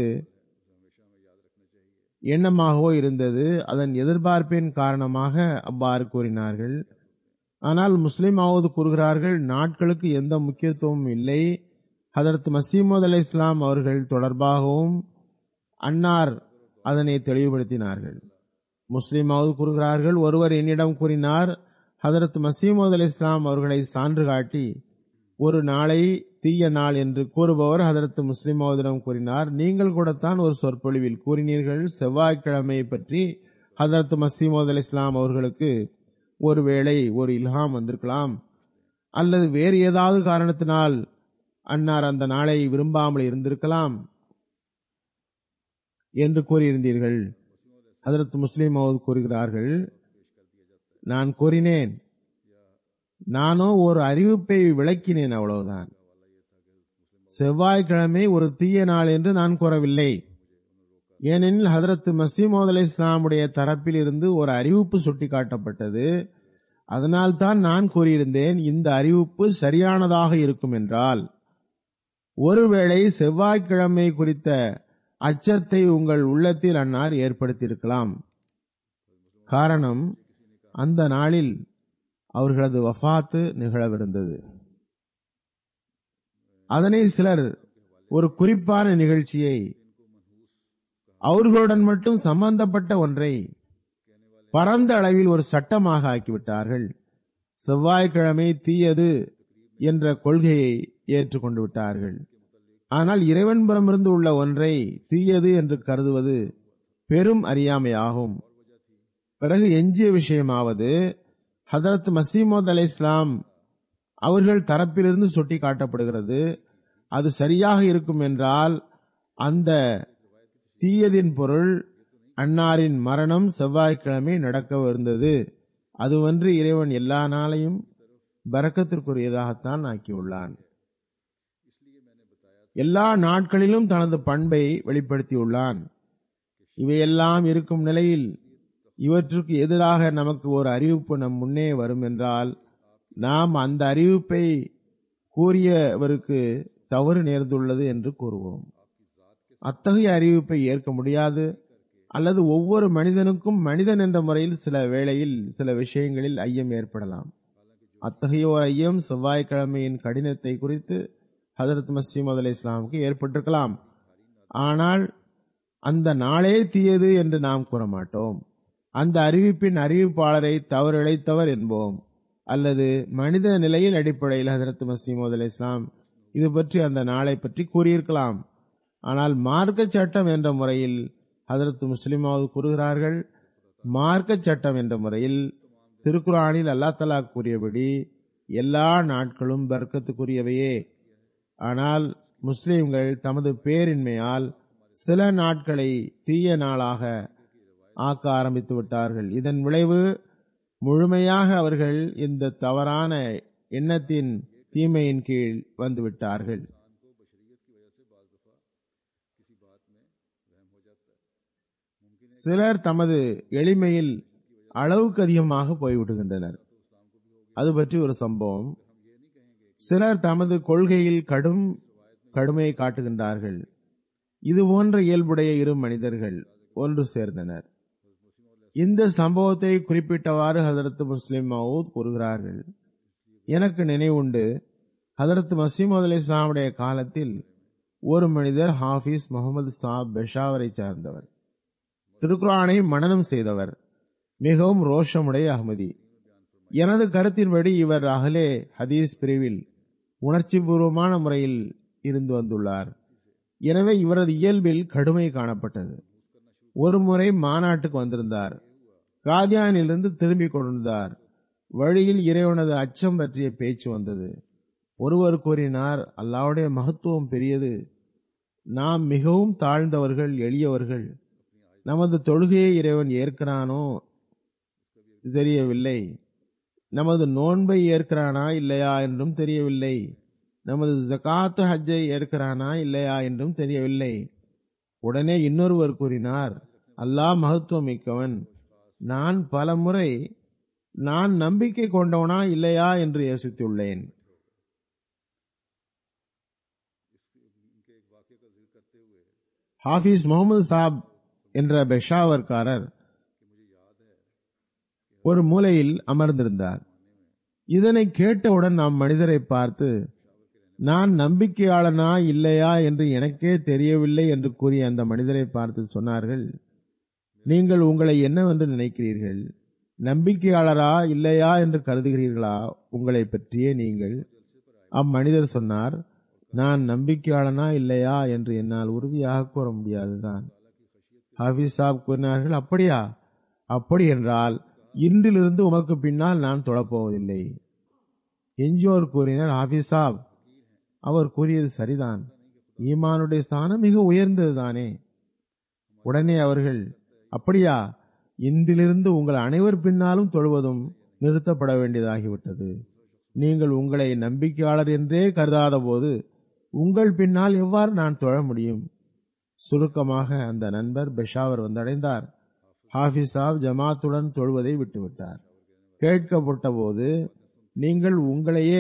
B: எண்ணமாகவோ இருந்தது அதன் எதிர்பார்ப்பின் காரணமாக அவ்வாறு கூறினார்கள் ஆனால் முஸ்லிம் ஆவது கூறுகிறார்கள் நாட்களுக்கு எந்த முக்கியத்துவமும் இல்லை ஹதரத் மசீமது அலி இஸ்லாம் அவர்கள் தொடர்பாகவும் அன்னார் அதனை தெளிவுபடுத்தினார்கள் முஸ்லிமாவது கூறுகிறார்கள் ஒருவர் என்னிடம் கூறினார் ஹதரத் மசீமது அலி இஸ்லாம் அவர்களை சான்று காட்டி ஒரு நாளை தீய நாள் என்று கூறுபவர் ஹதரத் முஸ்லிமாவதிடம் கூறினார் நீங்கள் கூடத்தான் ஒரு சொற்பொழிவில் கூறினீர்கள் செவ்வாய்க்கிழமை பற்றி ஹதரத் மசீமது அலி இஸ்லாம் அவர்களுக்கு ஒருவேளை ஒரு இல்ஹாம் வந்திருக்கலாம் அல்லது வேறு ஏதாவது காரணத்தினால் அன்னார் அந்த நாளை விரும்பாமல் இருந்திருக்கலாம் என்று கூறியிருந்தீர்கள் அதற்கு முஸ்லிம் கூறுகிறார்கள் நான் கூறினேன் நானோ ஒரு அறிவிப்பை விளக்கினேன் அவ்வளவுதான் செவ்வாய்க்கிழமை ஒரு தீய நாள் என்று நான் கூறவில்லை ஏனெனில் ஹதரத் மசீமோத் அலி இஸ்லாமுடைய தரப்பில் இருந்து ஒரு அறிவிப்பு சுட்டிக்காட்டப்பட்டது அதனால்தான் நான் கூறியிருந்தேன் இந்த அறிவிப்பு சரியானதாக இருக்கும் என்றால் ஒருவேளை செவ்வாய்க்கிழமை குறித்த அச்சத்தை உங்கள் உள்ளத்தில் அன்னார் ஏற்படுத்தியிருக்கலாம் காரணம் அந்த நாளில் அவர்களது வஃபாத்து நிகழவிருந்தது அதனை சிலர் ஒரு குறிப்பான நிகழ்ச்சியை அவர்களுடன் மட்டும் சம்பந்தப்பட்ட ஒன்றை பரந்த அளவில் ஒரு சட்டமாக ஆக்கிவிட்டார்கள் செவ்வாய்க்கிழமை தீயது என்ற கொள்கையை ஏற்றுக்கொண்டு விட்டார்கள் ஆனால் இறைவன்புறமிருந்து உள்ள ஒன்றை தீயது என்று கருதுவது பெரும் அறியாமையாகும் பிறகு எஞ்சிய விஷயமாவது ஹதரத் மசீமோத் அலை இஸ்லாம் அவர்கள் தரப்பிலிருந்து சுட்டி காட்டப்படுகிறது அது சரியாக இருக்கும் என்றால் அந்த தீயதின் பொருள் அன்னாரின் மரணம் செவ்வாய்க்கிழமை நடக்கவிருந்தது அதுவன்று இறைவன் எல்லா நாளையும் பரக்கத்திற்குரியதாகத்தான் ஆக்கியுள்ளான் எல்லா நாட்களிலும் தனது பண்பை வெளிப்படுத்தியுள்ளான் இவையெல்லாம் இருக்கும் நிலையில் இவற்றுக்கு எதிராக நமக்கு ஒரு அறிவிப்பு நம் முன்னே வரும் என்றால் நாம் அந்த அறிவிப்பை கூறியவருக்கு தவறு நேர்ந்துள்ளது என்று கூறுவோம் அத்தகைய அறிவிப்பை ஏற்க முடியாது அல்லது ஒவ்வொரு மனிதனுக்கும் மனிதன் என்ற முறையில் சில வேளையில் சில விஷயங்களில் ஐயம் ஏற்படலாம் அத்தகைய ஒரு ஐயம் செவ்வாய்க்கிழமையின் கடினத்தை குறித்து ஹதரத் மசீமது அலி இஸ்லாமுக்கு ஏற்பட்டிருக்கலாம் ஆனால் அந்த நாளே தீயது என்று நாம் கூற மாட்டோம் அந்த அறிவிப்பின் அறிவிப்பாளரை தவறிழைத்தவர் என்போம் அல்லது மனித நிலையில் அடிப்படையில் ஹதரத் மசீமது அலி இஸ்லாம் இது பற்றி அந்த நாளை பற்றி கூறியிருக்கலாம் ஆனால் மார்க்க சட்டம் என்ற முறையில் ஹதரத் முஸ்லிமாவது கூறுகிறார்கள் மார்க்க சட்டம் என்ற முறையில் திருக்குறானில் அல்லா தலா கூறியபடி எல்லா நாட்களும் பர்க்கத்துக்குரியவையே ஆனால் முஸ்லிம்கள் தமது பேரின்மையால் சில நாட்களை தீய நாளாக ஆக்க ஆரம்பித்து விட்டார்கள் இதன் விளைவு முழுமையாக அவர்கள் இந்த தவறான எண்ணத்தின் தீமையின் கீழ் வந்துவிட்டார்கள் சிலர் தமது எளிமையில் அளவுக்கு அதிகமாக போய்விடுகின்றனர் அது பற்றி ஒரு சம்பவம் சிலர் தமது கொள்கையில் கடும் கடுமையை காட்டுகின்றார்கள் இது போன்ற இயல்புடைய இரு மனிதர்கள் ஒன்று சேர்ந்தனர் இந்த சம்பவத்தை குறிப்பிட்டவாறு ஹதரத் முஸ்லிம் மவுத் கூறுகிறார்கள் எனக்கு நினைவுண்டு ஹதரத் மசீமது அலி இஸ்லாமுடைய காலத்தில் ஒரு மனிதர் ஹாஃபிஸ் முகமது சாப் பெஷாவரை சார்ந்தவர் திருக்குரானை மனனம் செய்தவர் மிகவும் ரோஷமுடைய அகமதி எனது கருத்தின்படி இவர் அகலே ஹதீஸ் பிரிவில் உணர்ச்சி பூர்வமான முறையில் இருந்து வந்துள்ளார் எனவே இவரது இயல்பில் கடுமை காணப்பட்டது ஒரு முறை மாநாட்டுக்கு வந்திருந்தார் காதியானிலிருந்து திரும்பிக் கொண்டிருந்தார் வழியில் இறைவனது அச்சம் பற்றிய பேச்சு வந்தது ஒருவர் கூறினார் அல்லாவுடைய மகத்துவம் பெரியது நாம் மிகவும் தாழ்ந்தவர்கள் எளியவர்கள் நமது தொழுகையை இறைவன் ஏற்கிறானோ தெரியவில்லை நமது நோன்பை ஏற்கிறானா இல்லையா என்றும் தெரியவில்லை நமது ஜகாத்து ஹஜ்ஜை ஏற்கிறானா இல்லையா என்றும் தெரியவில்லை உடனே இன்னொருவர் கூறினார் அல்லாஹ் மகத்துவம் மிக்கவன் நான் பல முறை நான் நம்பிக்கை கொண்டவனா இல்லையா என்று யோசித்துள்ளேன் ஹாஃபிஸ் முகமது சாப் என்ற பெஷாவர்காரர் ஒரு மூலையில் அமர்ந்திருந்தார் இதனை கேட்டவுடன் நாம் மனிதரை பார்த்து நான் நம்பிக்கையாளனா இல்லையா என்று எனக்கே தெரியவில்லை என்று கூறிய அந்த மனிதரை பார்த்து சொன்னார்கள் நீங்கள் உங்களை என்னவென்று நினைக்கிறீர்கள் நம்பிக்கையாளரா இல்லையா என்று கருதுகிறீர்களா உங்களை பற்றியே நீங்கள் அம்மனிதர் சொன்னார் நான் நம்பிக்கையாளனா இல்லையா என்று என்னால் உறுதியாக கூற முடியாதுதான் ஹாஃபிஸ் சாப் கூறினார்கள் அப்படியா அப்படி என்றால் இன்றிலிருந்து உமக்கு பின்னால் நான் தொழப்போவதில்லை எஞ்சியோர் கூறினர் ஹாஃபிஸ் சாப் அவர் கூறியது சரிதான் ஈமானுடைய ஸ்தானம் மிக உயர்ந்ததுதானே உடனே அவர்கள் அப்படியா இன்றிலிருந்து உங்கள் அனைவர் பின்னாலும் தொழுவதும் நிறுத்தப்பட வேண்டியதாகிவிட்டது நீங்கள் உங்களை நம்பிக்கையாளர் என்றே கருதாத போது உங்கள் பின்னால் எவ்வாறு நான் தொழ முடியும் சுருக்கமாக அந்த நண்பர் பெஷாவர் வந்தடைந்தார் ஹாஃபிசாப் ஜமாத்துடன் தொழுவதை விட்டுவிட்டார் கேட்கப்பட்ட போது நீங்கள் உங்களையே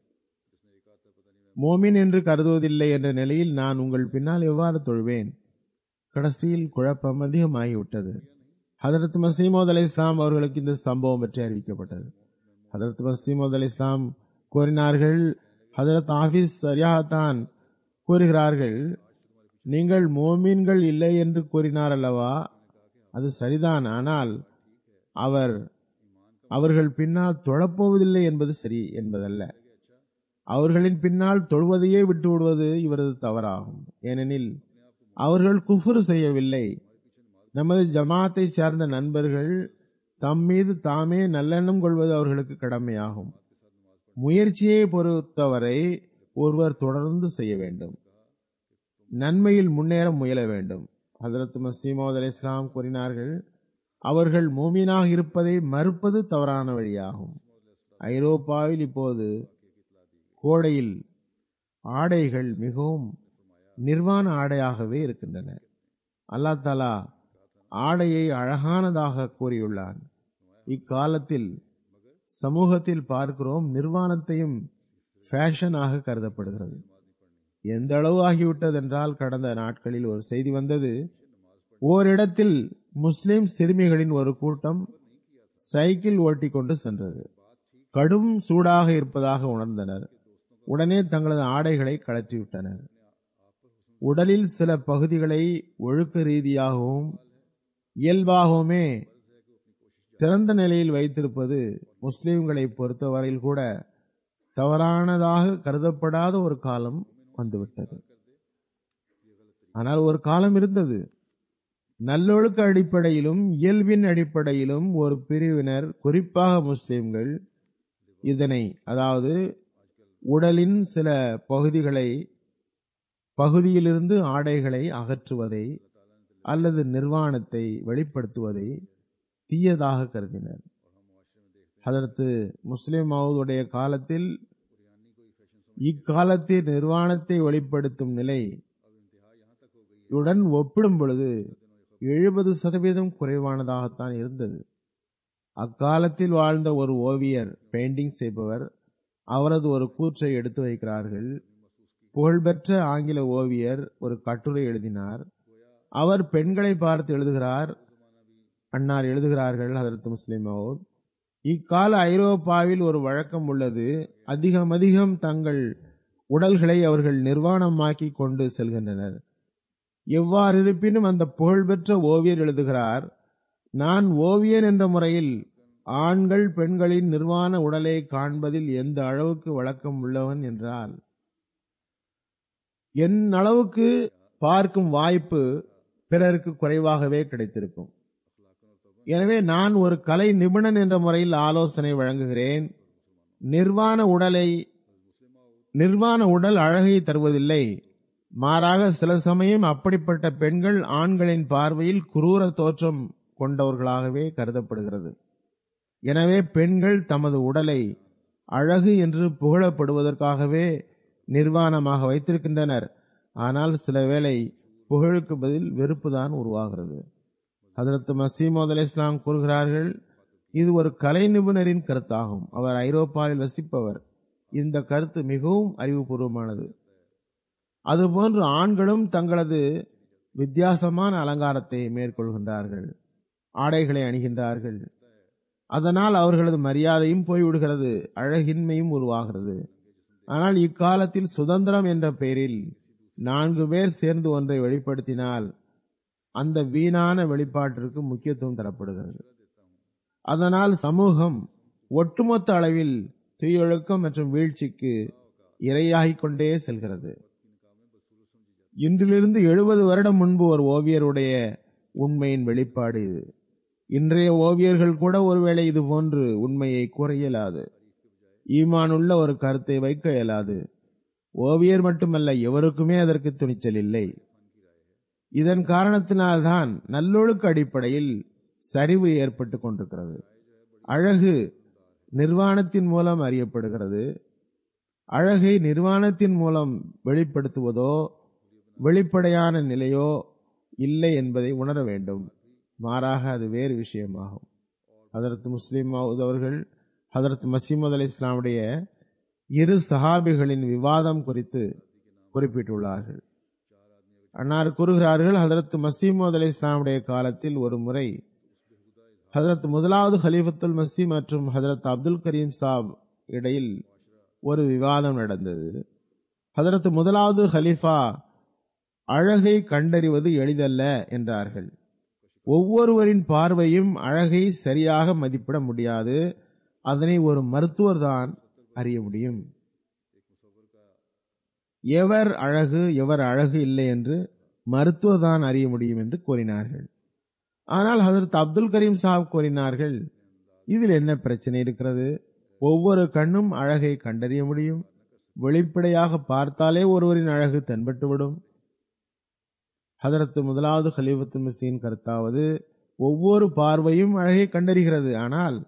B: மோமின் என்று கருதுவதில்லை என்ற நிலையில் நான் உங்கள் பின்னால் எவ்வாறு தொழுவேன் கடைசியில் குழப்பம் அதிகமாகிவிட்டது ஹதரத் மசீமோத் அலி இஸ்லாம் அவர்களுக்கு இந்த சம்பவம் பற்றி அறிவிக்கப்பட்டது ஹதரத் மசீமோத் அலி இஸ்லாம் கூறினார்கள் ஹதரத் ஆபீஸ் சரியாகத்தான் கூறுகிறார்கள் நீங்கள் மோமீன்கள் இல்லை என்று கூறினார் அல்லவா அது சரிதான் ஆனால் அவர் அவர்கள் பின்னால் தொழப்போவதில்லை என்பது சரி என்பதல்ல அவர்களின் பின்னால் தொழுவதையே விட்டு விடுவது இவரது தவறாகும் ஏனெனில் அவர்கள் குஃபுரு செய்யவில்லை நமது ஜமாத்தை சேர்ந்த நண்பர்கள் தம் மீது தாமே நல்லெண்ணம் கொள்வது அவர்களுக்கு கடமையாகும் முயற்சியை பொறுத்தவரை ஒருவர் தொடர்ந்து செய்ய வேண்டும் நன்மையில் முன்னேற முயல வேண்டும் ஹதரத் மசீமோத் அலி இஸ்லாம் கூறினார்கள் அவர்கள் மூமீனாக இருப்பதை மறுப்பது தவறான வழியாகும் ஐரோப்பாவில் இப்போது கோடையில் ஆடைகள் மிகவும் நிர்வாண ஆடையாகவே இருக்கின்றன அல்லா தாலா ஆடையை அழகானதாக கூறியுள்ளான் இக்காலத்தில் சமூகத்தில் பார்க்கிறோம் நிர்வாணத்தையும் ஃபேஷனாக கருதப்படுகிறது எந்த அளவு ஆகிவிட்டதென்றால் கடந்த நாட்களில் ஒரு செய்தி வந்தது ஓரிடத்தில் முஸ்லிம் சிறுமிகளின் ஒரு கூட்டம் சைக்கிள் ஓட்டிக் கொண்டு சென்றது கடும் சூடாக இருப்பதாக உணர்ந்தனர் உடனே தங்களது ஆடைகளை கழற்றிவிட்டனர் உடலில் சில பகுதிகளை ஒழுக்க ரீதியாகவும் இயல்பாகவுமே திறந்த நிலையில் வைத்திருப்பது முஸ்லிம்களை பொறுத்தவரையில் கூட தவறானதாக கருதப்படாத ஒரு காலம் வந்துவிட்டது ஆனால் ஒரு காலம் இருந்தது நல்லொழுக்க அடிப்படையிலும் இயல்பின் அடிப்படையிலும் ஒரு பிரிவினர் குறிப்பாக முஸ்லிம்கள் இதனை அதாவது உடலின் சில பகுதிகளை பகுதியிலிருந்து ஆடைகளை அகற்றுவதை அல்லது நிர்வாணத்தை வெளிப்படுத்துவதை தீயதாக கருதினர் அதற்கு முஸ்லிம் மவுதுடைய காலத்தில் இக்காலத்தில் நிர்வாணத்தை வெளிப்படுத்தும் நிலை உடன் ஒப்பிடும் பொழுது எழுபது சதவீதம் குறைவானதாகத்தான் இருந்தது அக்காலத்தில் வாழ்ந்த ஒரு ஓவியர் பெயிண்டிங் செய்பவர் அவரது ஒரு கூற்றை எடுத்து வைக்கிறார்கள் புகழ்பெற்ற ஆங்கில ஓவியர் ஒரு கட்டுரை எழுதினார் அவர் பெண்களை பார்த்து எழுதுகிறார் அன்னார் எழுதுகிறார்கள் அதற்கு முஸ்லிம் மவுத் இக்கால ஐரோப்பாவில் ஒரு வழக்கம் உள்ளது அதிகம் அதிகம் தங்கள் உடல்களை அவர்கள் நிர்வாணமாக்கி கொண்டு செல்கின்றனர் எவ்வாறு இருப்பினும் அந்த புகழ்பெற்ற ஓவியர் எழுதுகிறார் நான் ஓவியன் என்ற முறையில் ஆண்கள் பெண்களின் நிர்வாண உடலை காண்பதில் எந்த அளவுக்கு வழக்கம் உள்ளவன் என்றால் என் அளவுக்கு பார்க்கும் வாய்ப்பு பிறருக்கு குறைவாகவே கிடைத்திருக்கும் எனவே நான் ஒரு கலை நிபுணன் என்ற முறையில் ஆலோசனை வழங்குகிறேன் நிர்வாண உடலை நிர்வாண உடல் அழகை தருவதில்லை மாறாக சில சமயம் அப்படிப்பட்ட பெண்கள் ஆண்களின் பார்வையில் குரூர தோற்றம் கொண்டவர்களாகவே கருதப்படுகிறது எனவே பெண்கள் தமது உடலை அழகு என்று புகழப்படுவதற்காகவே நிர்வாணமாக வைத்திருக்கின்றனர் ஆனால் சில வேளை புகழுக்கு பதில் வெறுப்புதான் உருவாகிறது அதற்கு மசீமோத் அலி இஸ்லாம் கூறுகிறார்கள் இது ஒரு கலை நிபுணரின் கருத்தாகும் அவர் ஐரோப்பாவில் வசிப்பவர் இந்த கருத்து மிகவும் அறிவுபூர்வமானது அதுபோன்று ஆண்களும் தங்களது வித்தியாசமான அலங்காரத்தை மேற்கொள்கின்றார்கள் ஆடைகளை அணிகின்றார்கள் அதனால் அவர்களது மரியாதையும் போய்விடுகிறது அழகின்மையும் உருவாகிறது ஆனால் இக்காலத்தில் சுதந்திரம் என்ற பெயரில் நான்கு பேர் சேர்ந்து ஒன்றை வெளிப்படுத்தினால் அந்த வீணான வெளிப்பாட்டிற்கு முக்கியத்துவம் தரப்படுகிறது அதனால் சமூகம் ஒட்டுமொத்த அளவில் தீயொழுக்கம் மற்றும் வீழ்ச்சிக்கு இரையாகிக் கொண்டே செல்கிறது இன்றிலிருந்து எழுபது வருடம் முன்பு ஒரு ஓவியருடைய உண்மையின் வெளிப்பாடு இது இன்றைய ஓவியர்கள் கூட ஒருவேளை இது போன்று உண்மையை கூற இயலாது ஈமானுள்ள ஒரு கருத்தை வைக்க இயலாது ஓவியர் மட்டுமல்ல எவருக்குமே அதற்கு துணிச்சல் இல்லை இதன் காரணத்தினால்தான் நல்லொழுக்க அடிப்படையில் சரிவு ஏற்பட்டு கொண்டிருக்கிறது அழகு நிர்வாணத்தின் மூலம் அறியப்படுகிறது அழகை நிர்வாணத்தின் மூலம் வெளிப்படுத்துவதோ வெளிப்படையான நிலையோ இல்லை என்பதை உணர வேண்டும் மாறாக அது வேறு விஷயமாகும் ஹதரத் முஸ்லிம் அவர்கள் ஹதரத் மசீமது அலி இஸ்லாமுடைய இரு சஹாபிகளின் விவாதம் குறித்து குறிப்பிட்டுள்ளார்கள் அன்னார் கூறுகிறார்கள் ஹதரத் மசீமது அலி இஸ்லாமுடைய காலத்தில் ஒரு முறை ஹதரத் முதலாவது ஹலீஃபத்துல் மசி மற்றும் ஹதரத் அப்துல் கரீம் சாப் இடையில் ஒரு விவாதம் நடந்தது ஹதரத் முதலாவது ஹலீஃபா அழகை கண்டறிவது எளிதல்ல என்றார்கள் ஒவ்வொருவரின் பார்வையும் அழகை சரியாக மதிப்பிட முடியாது அதனை ஒரு மருத்துவர் தான் அறிய முடியும் எவர் அழகு எவர் அழகு இல்லை என்று மருத்துவர் தான் அறிய முடியும் என்று கூறினார்கள் ஆனால் ஹசரத் அப்துல் கரீம் சாப் கூறினார்கள் இதில் என்ன பிரச்சனை இருக்கிறது ஒவ்வொரு கண்ணும் அழகை கண்டறிய முடியும் வெளிப்படையாக பார்த்தாலே ஒருவரின் அழகு தென்பட்டுவிடும் ஹதரத்து முதலாவது ஹலீஃபத்து மிஸ்ஸின் கருத்தாவது ஒவ்வொரு பார்வையும் அழகை கண்டறிகிறது ஆனால்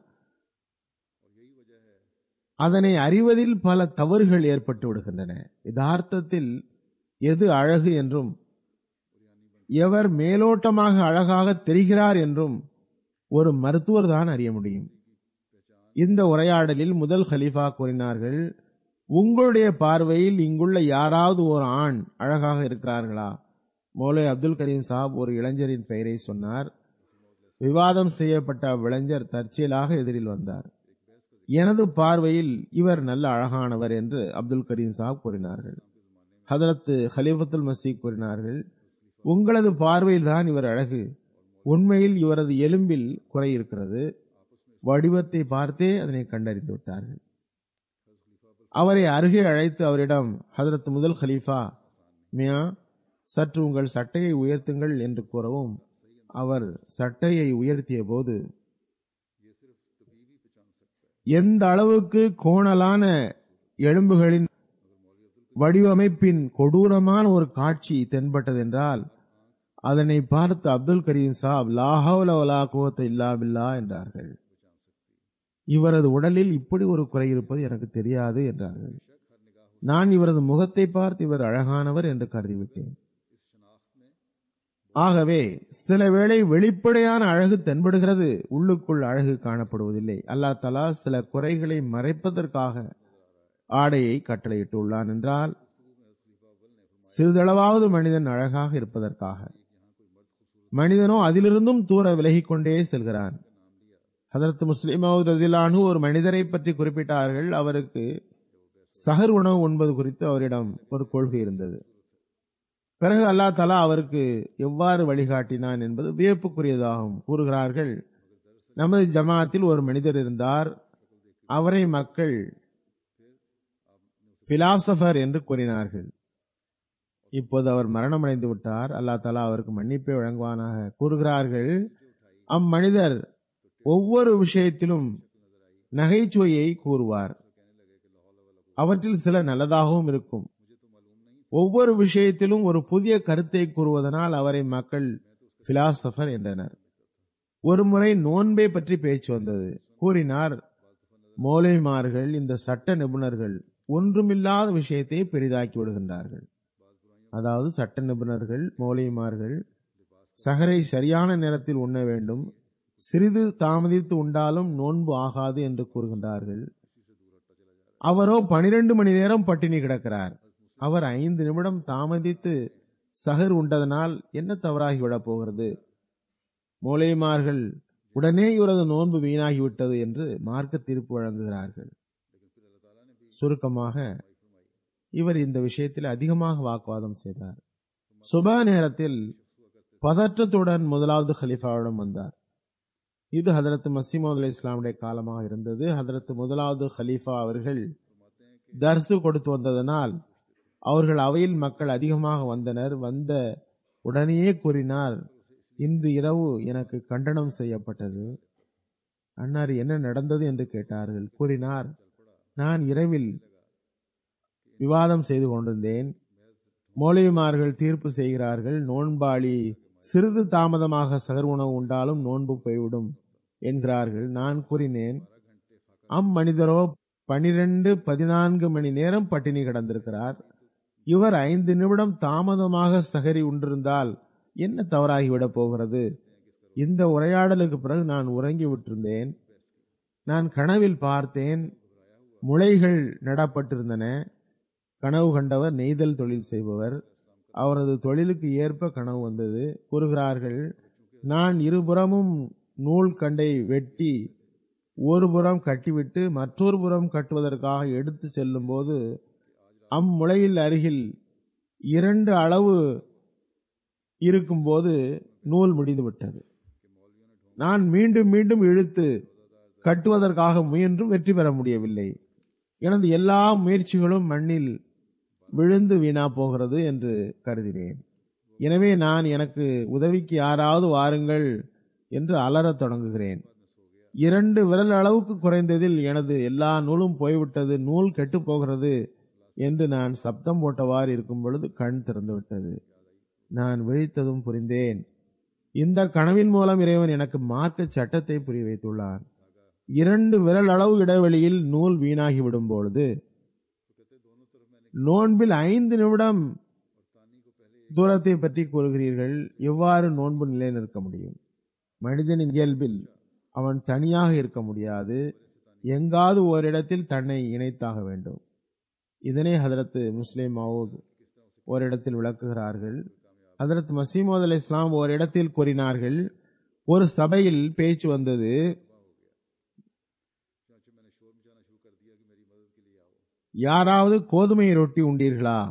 B: அதனை அறிவதில் பல தவறுகள் ஏற்பட்டு விடுகின்றன யதார்த்தத்தில் எது அழகு என்றும் எவர் மேலோட்டமாக அழகாக தெரிகிறார் என்றும் ஒரு மருத்துவர் தான் அறிய முடியும் இந்த உரையாடலில் முதல் ஹலீஃபா கூறினார்கள் உங்களுடைய பார்வையில் இங்குள்ள யாராவது ஒரு ஆண் அழகாக இருக்கிறார்களா மௌலை அப்துல் கரீம் சாப் ஒரு இளைஞரின் பெயரை சொன்னார் விவாதம் செய்யப்பட்ட அவ்விளைஞர் தற்செயலாக எதிரில் வந்தார் எனது பார்வையில் இவர் நல்ல அழகானவர் என்று அப்துல் கரீம் சாப் கூறினார்கள் ஹதரத்து ஹலீஃபத்துல் மசீக் கூறினார்கள் உங்களது பார்வையில் தான் இவர் அழகு உண்மையில் இவரது எலும்பில் குறை இருக்கிறது வடிவத்தை பார்த்தே அதனை கண்டறிந்து விட்டார்கள் அவரை அருகே அழைத்து அவரிடம் ஹதரத் முதல் ஹலீஃபா மியா சற்று உங்கள் சட்டையை உயர்த்துங்கள் என்று கூறவும் அவர் சட்டையை உயர்த்திய போது எந்த அளவுக்கு கோணலான எலும்புகளின் வடிவமைப்பின் கொடூரமான ஒரு காட்சி தென்பட்டதென்றால் அதனை பார்த்து அப்துல் கரீம் சாப் லாஹவுல வலா குவத்த இல்லா பில்லா என்றார்கள் இவரது உடலில் இப்படி ஒரு குறை இருப்பது எனக்கு தெரியாது என்றார்கள் நான் இவரது முகத்தை பார்த்து இவர் அழகானவர் என்று கருதிவிட்டேன் ஆகவே சில வேளை வெளிப்படையான அழகு தென்படுகிறது உள்ளுக்குள் அழகு காணப்படுவதில்லை அல்லா தலா சில குறைகளை மறைப்பதற்காக ஆடையை கட்டளையிட்டுள்ளான் என்றால் சிறிதளவாவது மனிதன் அழகாக இருப்பதற்காக மனிதனோ அதிலிருந்தும் தூர விலகிக் கொண்டே செல்கிறான் ஹதரத் முஸ்லிமாவது ரதிலானு ஒரு மனிதரை பற்றி குறிப்பிட்டார்கள் அவருக்கு சகர் உணவு உண்பது குறித்து அவரிடம் ஒரு கொள்கை இருந்தது பிறகு அல்லா தலா அவருக்கு எவ்வாறு வழிகாட்டினான் என்பது வியப்புக்குரியதாகும் கூறுகிறார்கள் நமது ஜமாத்தில் ஒரு மனிதர் இருந்தார் அவரை மக்கள் பிலாசபர் என்று கூறினார்கள் இப்போது அவர் மரணமடைந்து விட்டார் அல்லா தலா அவருக்கு மன்னிப்பை வழங்குவானாக கூறுகிறார்கள் அம்மனிதர் ஒவ்வொரு விஷயத்திலும் நகைச்சுவையை கூறுவார் அவற்றில் சில நல்லதாகவும் இருக்கும் ஒவ்வொரு விஷயத்திலும் ஒரு புதிய கருத்தை கூறுவதனால் அவரை மக்கள் பிலாசபர் என்றனர் ஒருமுறை நோன்பை பற்றி பேச்சு வந்தது கூறினார் மோலைமார்கள் இந்த சட்ட நிபுணர்கள் ஒன்றுமில்லாத விஷயத்தை பெரிதாக்கி விடுகின்றார்கள் அதாவது சட்ட நிபுணர்கள் மோலைமார்கள் சகரை சரியான நேரத்தில் உண்ண வேண்டும் சிறிது தாமதித்து உண்டாலும் நோன்பு ஆகாது என்று கூறுகின்றார்கள் அவரோ பனிரெண்டு மணி நேரம் பட்டினி கிடக்கிறார் அவர் ஐந்து நிமிடம் தாமதித்து சகர் உண்டதனால் என்ன தவறாகிவிடப் போகிறது மூலைமார்கள் உடனே இவரது நோன்பு வீணாகிவிட்டது என்று மார்க்க தீர்ப்பு வழங்குகிறார்கள் சுருக்கமாக இவர் இந்த விஷயத்தில் அதிகமாக வாக்குவாதம் செய்தார் சுப நேரத்தில் பதற்றத்துடன் முதலாவது ஹலிஃபாவிடம் வந்தார் இது ஹதரத் மசீமது அலி இஸ்லாமுடைய காலமாக இருந்தது ஹதரத் முதலாவது ஹலீஃபா அவர்கள் தர்சு கொடுத்து வந்ததனால் அவர்கள் அவையில் மக்கள் அதிகமாக வந்தனர் வந்த உடனேயே கூறினார் இன்று இரவு எனக்கு கண்டனம் செய்யப்பட்டது அன்னார் என்ன நடந்தது என்று கேட்டார்கள் கூறினார் நான் இரவில் விவாதம் செய்து கொண்டிருந்தேன் மௌலிமார்கள் தீர்ப்பு செய்கிறார்கள் நோன்பாளி சிறிது தாமதமாக சகர் உணவு உண்டாலும் நோன்பு போய்விடும் என்கிறார்கள் நான் கூறினேன் அம்மனிதரோ பனிரெண்டு பதினான்கு மணி நேரம் பட்டினி கிடந்திருக்கிறார் இவர் ஐந்து நிமிடம் தாமதமாக சகரி உண்டிருந்தால் என்ன தவறாகிவிடப் போகிறது இந்த உரையாடலுக்கு பிறகு நான் உறங்கி விட்டிருந்தேன் நான் கனவில் பார்த்தேன் முளைகள் நடப்பட்டிருந்தன கனவு கண்டவர் நெய்தல் தொழில் செய்பவர் அவரது தொழிலுக்கு ஏற்ப கனவு வந்தது கூறுகிறார்கள் நான் இருபுறமும் நூல் கண்டை வெட்டி ஒரு புறம் கட்டிவிட்டு மற்றொரு புறம் கட்டுவதற்காக எடுத்து செல்லும் போது அம்முளையில் அருகில் இரண்டு அளவு இருக்கும்போது நூல் முடிந்து விட்டது நான் மீண்டும் மீண்டும் இழுத்து கட்டுவதற்காக முயன்றும் வெற்றி பெற முடியவில்லை எனது எல்லா முயற்சிகளும் மண்ணில் விழுந்து வீணா போகிறது என்று கருதினேன் எனவே நான் எனக்கு உதவிக்கு யாராவது வாருங்கள் என்று அலறத் தொடங்குகிறேன் இரண்டு விரல் அளவுக்கு குறைந்ததில் எனது எல்லா நூலும் போய்விட்டது நூல் கெட்டு போகிறது என்று நான் சப்தம் போட்டவாறு இருக்கும் பொழுது கண் திறந்து விட்டது நான் விழித்ததும் புரிந்தேன் இந்த கனவின் மூலம் இறைவன் எனக்கு மார்க்க சட்டத்தை புரிய வைத்துள்ளான் இரண்டு விரல் அளவு இடைவெளியில் நூல் வீணாகி விடும் பொழுது நோன்பில் ஐந்து நிமிடம் தூரத்தை பற்றி கூறுகிறீர்கள் எவ்வாறு நோன்பு நிலைநிற்க முடியும் மனிதனின் இயல்பில் அவன் தனியாக இருக்க முடியாது எங்காவது ஓரிடத்தில் தன்னை இணைத்தாக வேண்டும் இதனை ஹதரத்து முஸ்லிம் மவுத் ஓரிடத்தில் விளக்குகிறார்கள் ஹதரத் மசீமோத் அலி இஸ்லாம் ஓரிடத்தில் கூறினார்கள் ஒரு சபையில் பேச்சு வந்தது யாராவது கோதுமை ரொட்டி உண்டீர்களா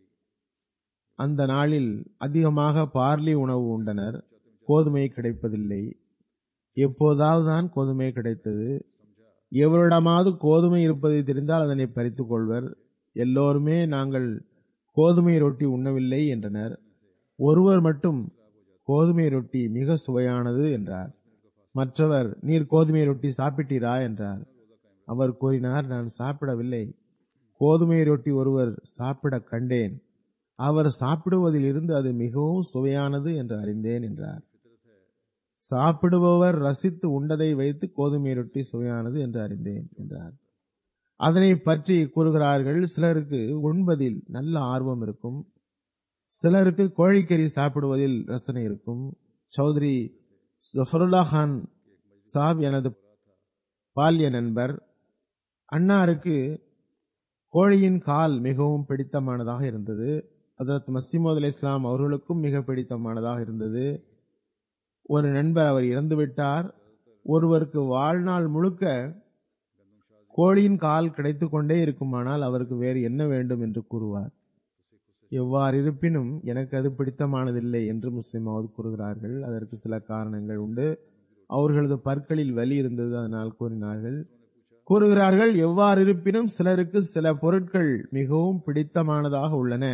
B: அந்த நாளில் அதிகமாக பார்லி உணவு உண்டனர் கோதுமை கிடைப்பதில்லை எப்போதாவது தான் கோதுமை கிடைத்தது எவரிடமாவது கோதுமை இருப்பதை தெரிந்தால் அதனை பறித்துக் கொள்வர் எல்லோருமே நாங்கள் கோதுமை ரொட்டி உண்ணவில்லை என்றனர் ஒருவர் மட்டும் கோதுமை ரொட்டி மிக சுவையானது என்றார் மற்றவர் நீர் கோதுமை ரொட்டி சாப்பிட்டீரா என்றார் அவர் கூறினார் நான் சாப்பிடவில்லை கோதுமை ரொட்டி ஒருவர் சாப்பிட கண்டேன் அவர் சாப்பிடுவதில் இருந்து அது மிகவும் சுவையானது என்று அறிந்தேன் என்றார் சாப்பிடுபவர் ரசித்து உண்டதை வைத்து கோதுமை ரொட்டி சுவையானது என்று அறிந்தேன் என்றார் அதனை பற்றி கூறுகிறார்கள் சிலருக்கு உண்பதில் நல்ல ஆர்வம் இருக்கும் சிலருக்கு கோழிக்கறி சாப்பிடுவதில் ரசனை இருக்கும் சௌத்ரி ஜஃபருல்லா கான் சாப் எனது பால்ய நண்பர் அன்னாருக்கு கோழியின் கால் மிகவும் பிடித்தமானதாக இருந்தது அதற்கு மசிமோத் அலி இஸ்லாம் அவர்களுக்கும் மிக பிடித்தமானதாக இருந்தது ஒரு நண்பர் அவர் இறந்துவிட்டார் ஒருவருக்கு வாழ்நாள் முழுக்க கோழியின் கால் கிடைத்து கொண்டே இருக்குமானால் அவருக்கு வேறு என்ன வேண்டும் என்று கூறுவார் எவ்வாறு இருப்பினும் எனக்கு அது பிடித்தமானதில்லை என்று முஸ்லிமாவது கூறுகிறார்கள் அதற்கு சில காரணங்கள் உண்டு அவர்களது பற்களில் வலி இருந்தது அதனால் கூறினார்கள் கூறுகிறார்கள் எவ்வாறு இருப்பினும் சிலருக்கு சில பொருட்கள் மிகவும் பிடித்தமானதாக உள்ளன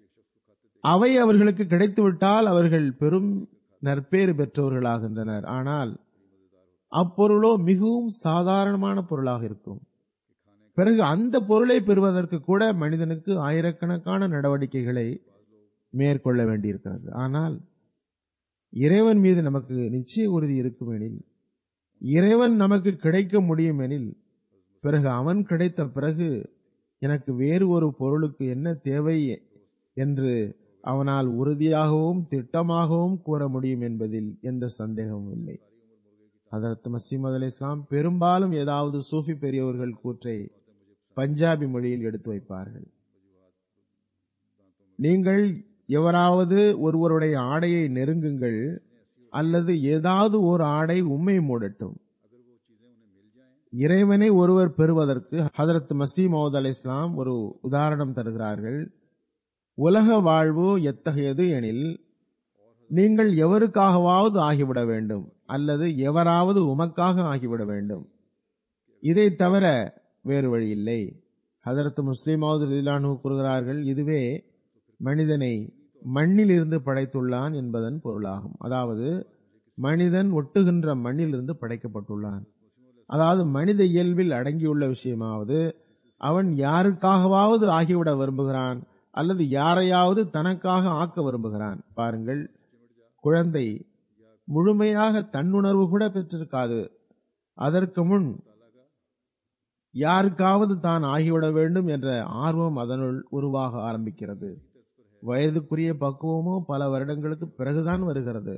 B: அவை அவர்களுக்கு கிடைத்துவிட்டால் அவர்கள் பெரும் நற்பேறு பெற்றவர்களாகின்றனர் ஆனால் அப்பொருளோ மிகவும் சாதாரணமான பொருளாக இருக்கும் பிறகு அந்த பொருளை பெறுவதற்கு கூட மனிதனுக்கு ஆயிரக்கணக்கான நடவடிக்கைகளை மேற்கொள்ள வேண்டியிருக்கிறது ஆனால் இறைவன் மீது நமக்கு நிச்சய உறுதி இருக்கும் எனில் இறைவன் நமக்கு கிடைக்க முடியும் எனில் பிறகு அவன் கிடைத்த பிறகு எனக்கு வேறு ஒரு பொருளுக்கு என்ன தேவை என்று அவனால் உறுதியாகவும் திட்டமாகவும் கூற முடியும் என்பதில் எந்த சந்தேகமும் இல்லை அதற்கு மசீமது அலி இஸ்லாம் பெரும்பாலும் ஏதாவது சூஃபி பெரியவர்கள் கூற்றை பஞ்சாபி மொழியில் எடுத்து வைப்பார்கள் நீங்கள் எவராவது ஒருவருடைய ஆடையை நெருங்குங்கள் அல்லது ஏதாவது ஒரு ஆடை உண்மை மூடட்டும் இறைவனை ஒருவர் பெறுவதற்கு ஹதரத் மசீமௌத் அலி இஸ்லாம் ஒரு உதாரணம் தருகிறார்கள் உலக வாழ்வு எத்தகையது எனில் நீங்கள் எவருக்காகவாவது ஆகிவிட வேண்டும் அல்லது எவராவது உமக்காக ஆகிவிட வேண்டும் இதை தவிர வேறு வழி இல்லை ஹதரத் முஸ்லிமாவது ரீலானு கூறுகிறார்கள் இதுவே மனிதனை மண்ணில் இருந்து படைத்துள்ளான் என்பதன் பொருளாகும் அதாவது மனிதன் ஒட்டுகின்ற மண்ணிலிருந்து படைக்கப்பட்டுள்ளான் அதாவது மனித இயல்பில் அடங்கியுள்ள விஷயமாவது அவன் யாருக்காகவாவது ஆகிவிட விரும்புகிறான் அல்லது யாரையாவது தனக்காக ஆக்க விரும்புகிறான் பாருங்கள் குழந்தை முழுமையாக தன்னுணர்வு கூட பெற்றிருக்காது அதற்கு முன் யாருக்காவது தான் ஆகிவிட வேண்டும் என்ற ஆர்வம் அதனுள் உருவாக ஆரம்பிக்கிறது வயதுக்குரிய பக்குவமோ பல வருடங்களுக்கு பிறகுதான் வருகிறது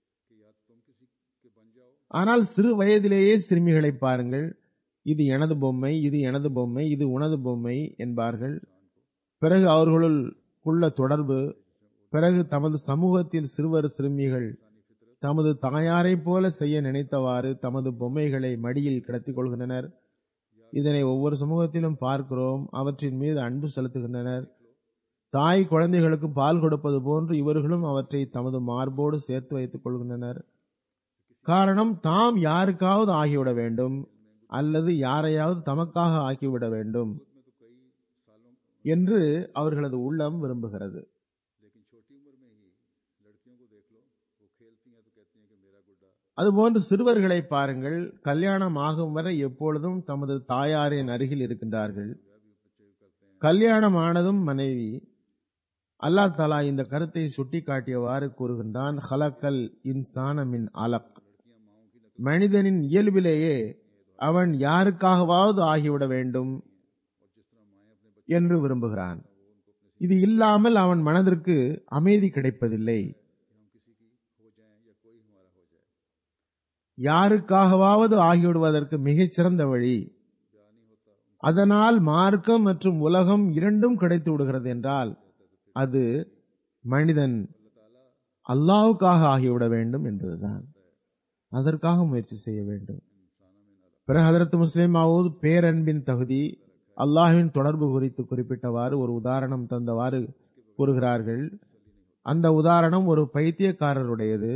B: ஆனால் சிறு வயதிலேயே சிறுமிகளை பாருங்கள் இது எனது பொம்மை இது எனது பொம்மை இது உனது பொம்மை என்பார்கள் பிறகு அவர்களுக்குள்ள தொடர்பு பிறகு தமது சமூகத்தில் சிறுவர் சிறுமிகள் தமது தாயாரை போல செய்ய நினைத்தவாறு தமது பொம்மைகளை மடியில் கிடத்திக் கொள்கின்றனர் இதனை ஒவ்வொரு சமூகத்திலும் பார்க்கிறோம் அவற்றின் மீது அன்பு செலுத்துகின்றனர் தாய் குழந்தைகளுக்கு பால் கொடுப்பது போன்று இவர்களும் அவற்றை தமது மார்போடு சேர்த்து வைத்துக் கொள்கின்றனர் காரணம் தாம் யாருக்காவது ஆகிவிட வேண்டும் அல்லது யாரையாவது தமக்காக ஆக்கிவிட வேண்டும் என்று அவர்களது உள்ளம் விரும்புகிறது
A: लेकिन छोटी उम्र में ही लड़कियों को देख लो वो खेलती हैं तो कहती हैं कि मेरा गुड्डा
B: அதுபோன்று சிறுவர்களை பாருங்கள் கல்யாணம் ஆகும் வரை எப்பொழுதும் தமது தாயாரின் அருகில் இருக்கின்றார்கள் கல்யாணம் ஆனதும் மனைவி அல்லாஹ் தலா இந்த கருத்தை சுட்டிக்காட்டியவாறு கூறுகின்றான் ஹலக்கல் இன்சானமின் அலக் மனிதனின் இயல்பிலேயே அவன் யாருக்காகவாவது ஆகிவிட வேண்டும் என்று விரும்புகிறான் இது இல்லாமல் அவன் மனதிற்கு அமைதி கிடைப்பதில்லை யாருக்காகவாவது ஆகிவிடுவதற்கு மிகச்சிறந்த வழி அதனால் மார்க்கம் மற்றும் உலகம் இரண்டும் கிடைத்து விடுகிறது என்றால் அது மனிதன் அல்லாவுக்காக ஆகிவிட வேண்டும் என்பதுதான் அதற்காக முயற்சி செய்ய வேண்டும் பிறகு ஹதரத் முஸ்லிம் ஆவது பேரன்பின் தகுதி அல்லாஹ்வின் தொடர்பு குறித்து குறிப்பிட்டவாறு ஒரு உதாரணம் தந்தவாறு கூறுகிறார்கள் அந்த உதாரணம் ஒரு பைத்தியக்காரருடையது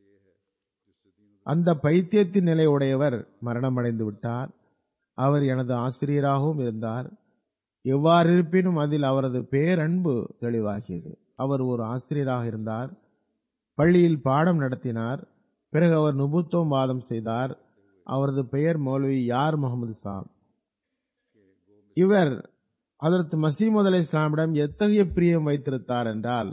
B: அந்த பைத்தியத்தின் நிலை உடையவர் மரணமடைந்து விட்டார் அவர் எனது ஆசிரியராகவும் இருந்தார் எவ்வாறு இருப்பினும் அதில் அவரது பேரன்பு தெளிவாகியது அவர் ஒரு ஆசிரியராக இருந்தார் பள்ளியில் பாடம் நடத்தினார் பிறகு அவர் நுபுத்துவம் வாதம் செய்தார் அவரது பெயர் மௌலவி யார் முகமது சாப் இவர் அதற்கு மசீமது அலை இஸ்லாமிடம் எத்தகைய பிரியம் வைத்திருந்தார் என்றால்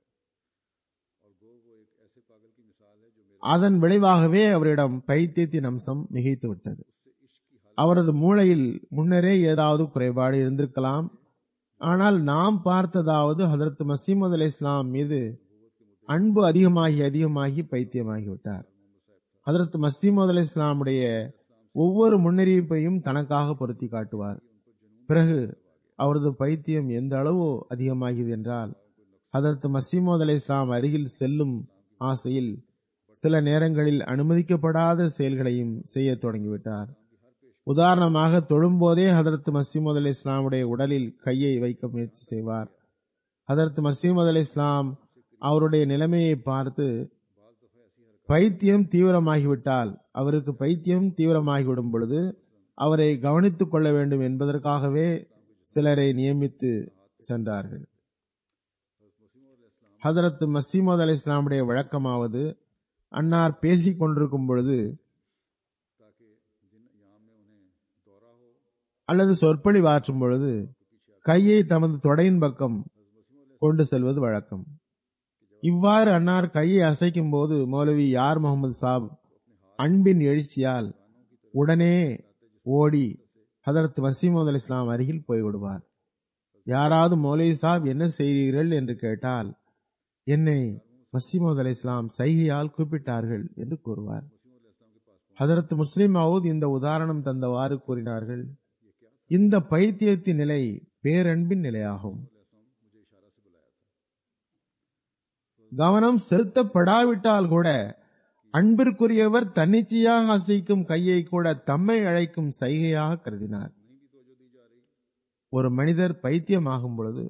B: அதன் விளைவாகவே அவரிடம் பைத்தியத்தின் அம்சம் மிகைத்து விட்டது அவரது மூளையில் முன்னரே ஏதாவது குறைபாடு இருந்திருக்கலாம் ஆனால் நாம் பார்த்ததாவது ஹதரத் மசீமது அலை இஸ்லாம் மீது அன்பு அதிகமாகி அதிகமாகி பைத்தியமாகிவிட்டார் ஹதரத் மசீமது அலை இஸ்லாமுடைய ஒவ்வொரு முன்னறிவிப்பையும் தனக்காக பொருத்தி காட்டுவார் பிறகு அவரது பைத்தியம் எந்த அளவு அதிகமாகியது என்றால் ஹதரத் மசீமோத் அலை இஸ்லாம் அருகில் செல்லும் ஆசையில் சில நேரங்களில் அனுமதிக்கப்படாத செயல்களையும் செய்ய தொடங்கிவிட்டார் உதாரணமாக தொழும்போதே ஹதரத் மசீமது அலி இஸ்லாமுடைய உடலில் கையை வைக்க முயற்சி செய்வார் ஹதரத் மசீமது அலி இஸ்லாம் அவருடைய நிலைமையை பார்த்து பைத்தியம் தீவிரமாகிவிட்டால் அவருக்கு பைத்தியம் தீவிரமாகிவிடும் பொழுது அவரை கவனித்துக் கொள்ள வேண்டும் என்பதற்காகவே சிலரை நியமித்து சென்றார்கள் ஹதரத் மசீமது அலி இஸ்லாமுடைய வழக்கமாவது அன்னார் பேசிக் கொண்டிருக்கும் பொழுது அல்லது சொற்பொழிவாற்றும் பொழுது கையை தமது தொடையின் பக்கம் கொண்டு செல்வது வழக்கம் இவ்வாறு அன்னார் கையை அசைக்கும் போது மௌலவி யார் முகமது சாப் அன்பின் எழுச்சியால் உடனே ஓடி ஹதரத் வசீமது அலி இஸ்லாம் அருகில் போய்விடுவார் யாராவது மௌலவி சாப் என்ன செய்கிறீர்கள் என்று கேட்டால் என்னை வசீமது அலி இஸ்லாம் சைகையால் கூப்பிட்டார்கள் என்று கூறுவார் ஹதரத் முஸ்லிம் மவுத் இந்த உதாரணம் தந்தவாறு கூறினார்கள் இந்த பைத்தியத்தின் நிலை பேரன்பின் நிலையாகும் கவனம் செலுத்தப்படாவிட்டால் கூட அன்பிற்குரியவர் தன்னிச்சையாக அசைக்கும் கையை கூட தம்மை அழைக்கும் சைகையாக கருதினார் ஒரு மனிதர் பைத்தியமாகும் பொழுது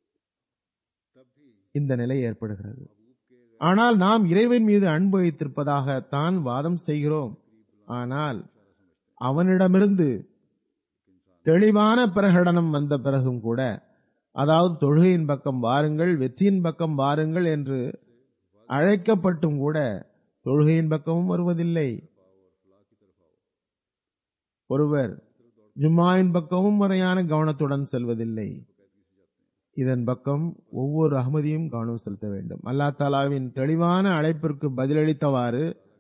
B: இந்த நிலை ஏற்படுகிறது ஆனால் நாம் இறைவன் மீது அன்பு வைத்திருப்பதாக தான் வாதம் செய்கிறோம் ஆனால் அவனிடமிருந்து தெளிவான பிரகடனம் வந்த பிறகும் கூட அதாவது தொழுகையின் பக்கம் வாருங்கள் வெற்றியின் பக்கம் வாருங்கள் என்று அழைக்கப்பட்டும் கூட தொழுகையின் பக்கமும் வருவதில்லை ஒருவர் ஜும்மாவின் பக்கமும் முறையான கவனத்துடன் செல்வதில்லை இதன் பக்கம் ஒவ்வொரு அகமதியும் கவனம் செலுத்த வேண்டும் அல்லா தாலாவின் தெளிவான அழைப்பிற்கு பதிலளித்தவாறு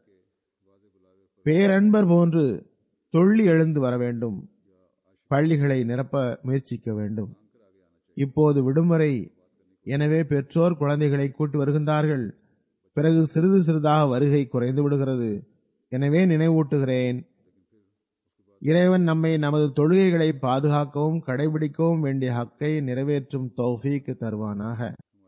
B: பேரன்பர் போன்று தொள்ளி எழுந்து வர வேண்டும் பள்ளிகளை நிரப்ப முயற்சிக்க வேண்டும் இப்போது விடுமுறை எனவே பெற்றோர் குழந்தைகளை கூட்டி வருகின்றார்கள் பிறகு சிறிது சிறிதாக வருகை குறைந்து விடுகிறது எனவே நினைவூட்டுகிறேன் இறைவன் நம்மை நமது தொழுகைகளை பாதுகாக்கவும் கடைபிடிக்கவும் வேண்டிய ஹக்கை நிறைவேற்றும் தௌஃபீக்கு தருவானாக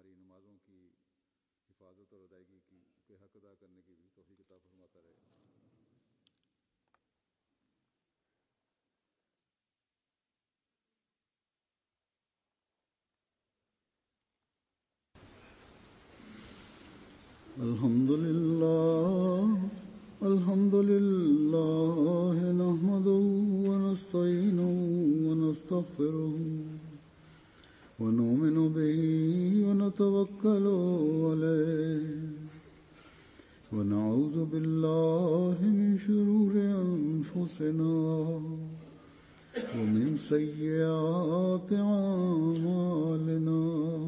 A: الحمد لله الحمد لله نحمده ونستعينه ونستغفره ونؤمن به ونتوكل عليه ونعوذ بالله من شرور أنفسنا ومن سيئات أعمالنا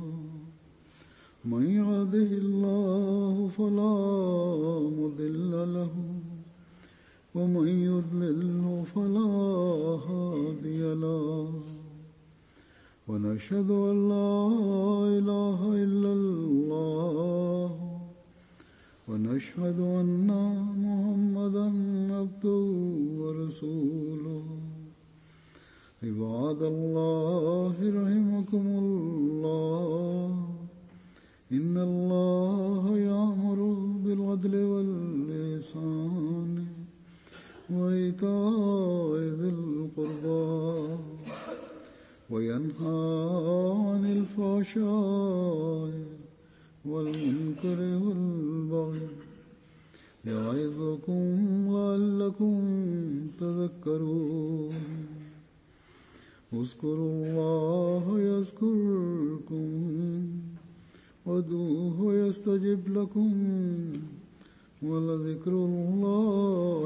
A: من يهده الله فلا مضل له ومن يضلله فلا هادي له ونشهد أن لا إله إلا الله ونشهد أن محمدا عبده ورسوله عباد الله رحمكم الله إن الله يأمر بالعدل واللسان وإيتاء ذي القربى وينهى عن الفحشاء والمنكر والبغي يعظكم لعلكم تذكرون اذكروا الله يذكركم وادعوه يستجب لكم ولذكر الله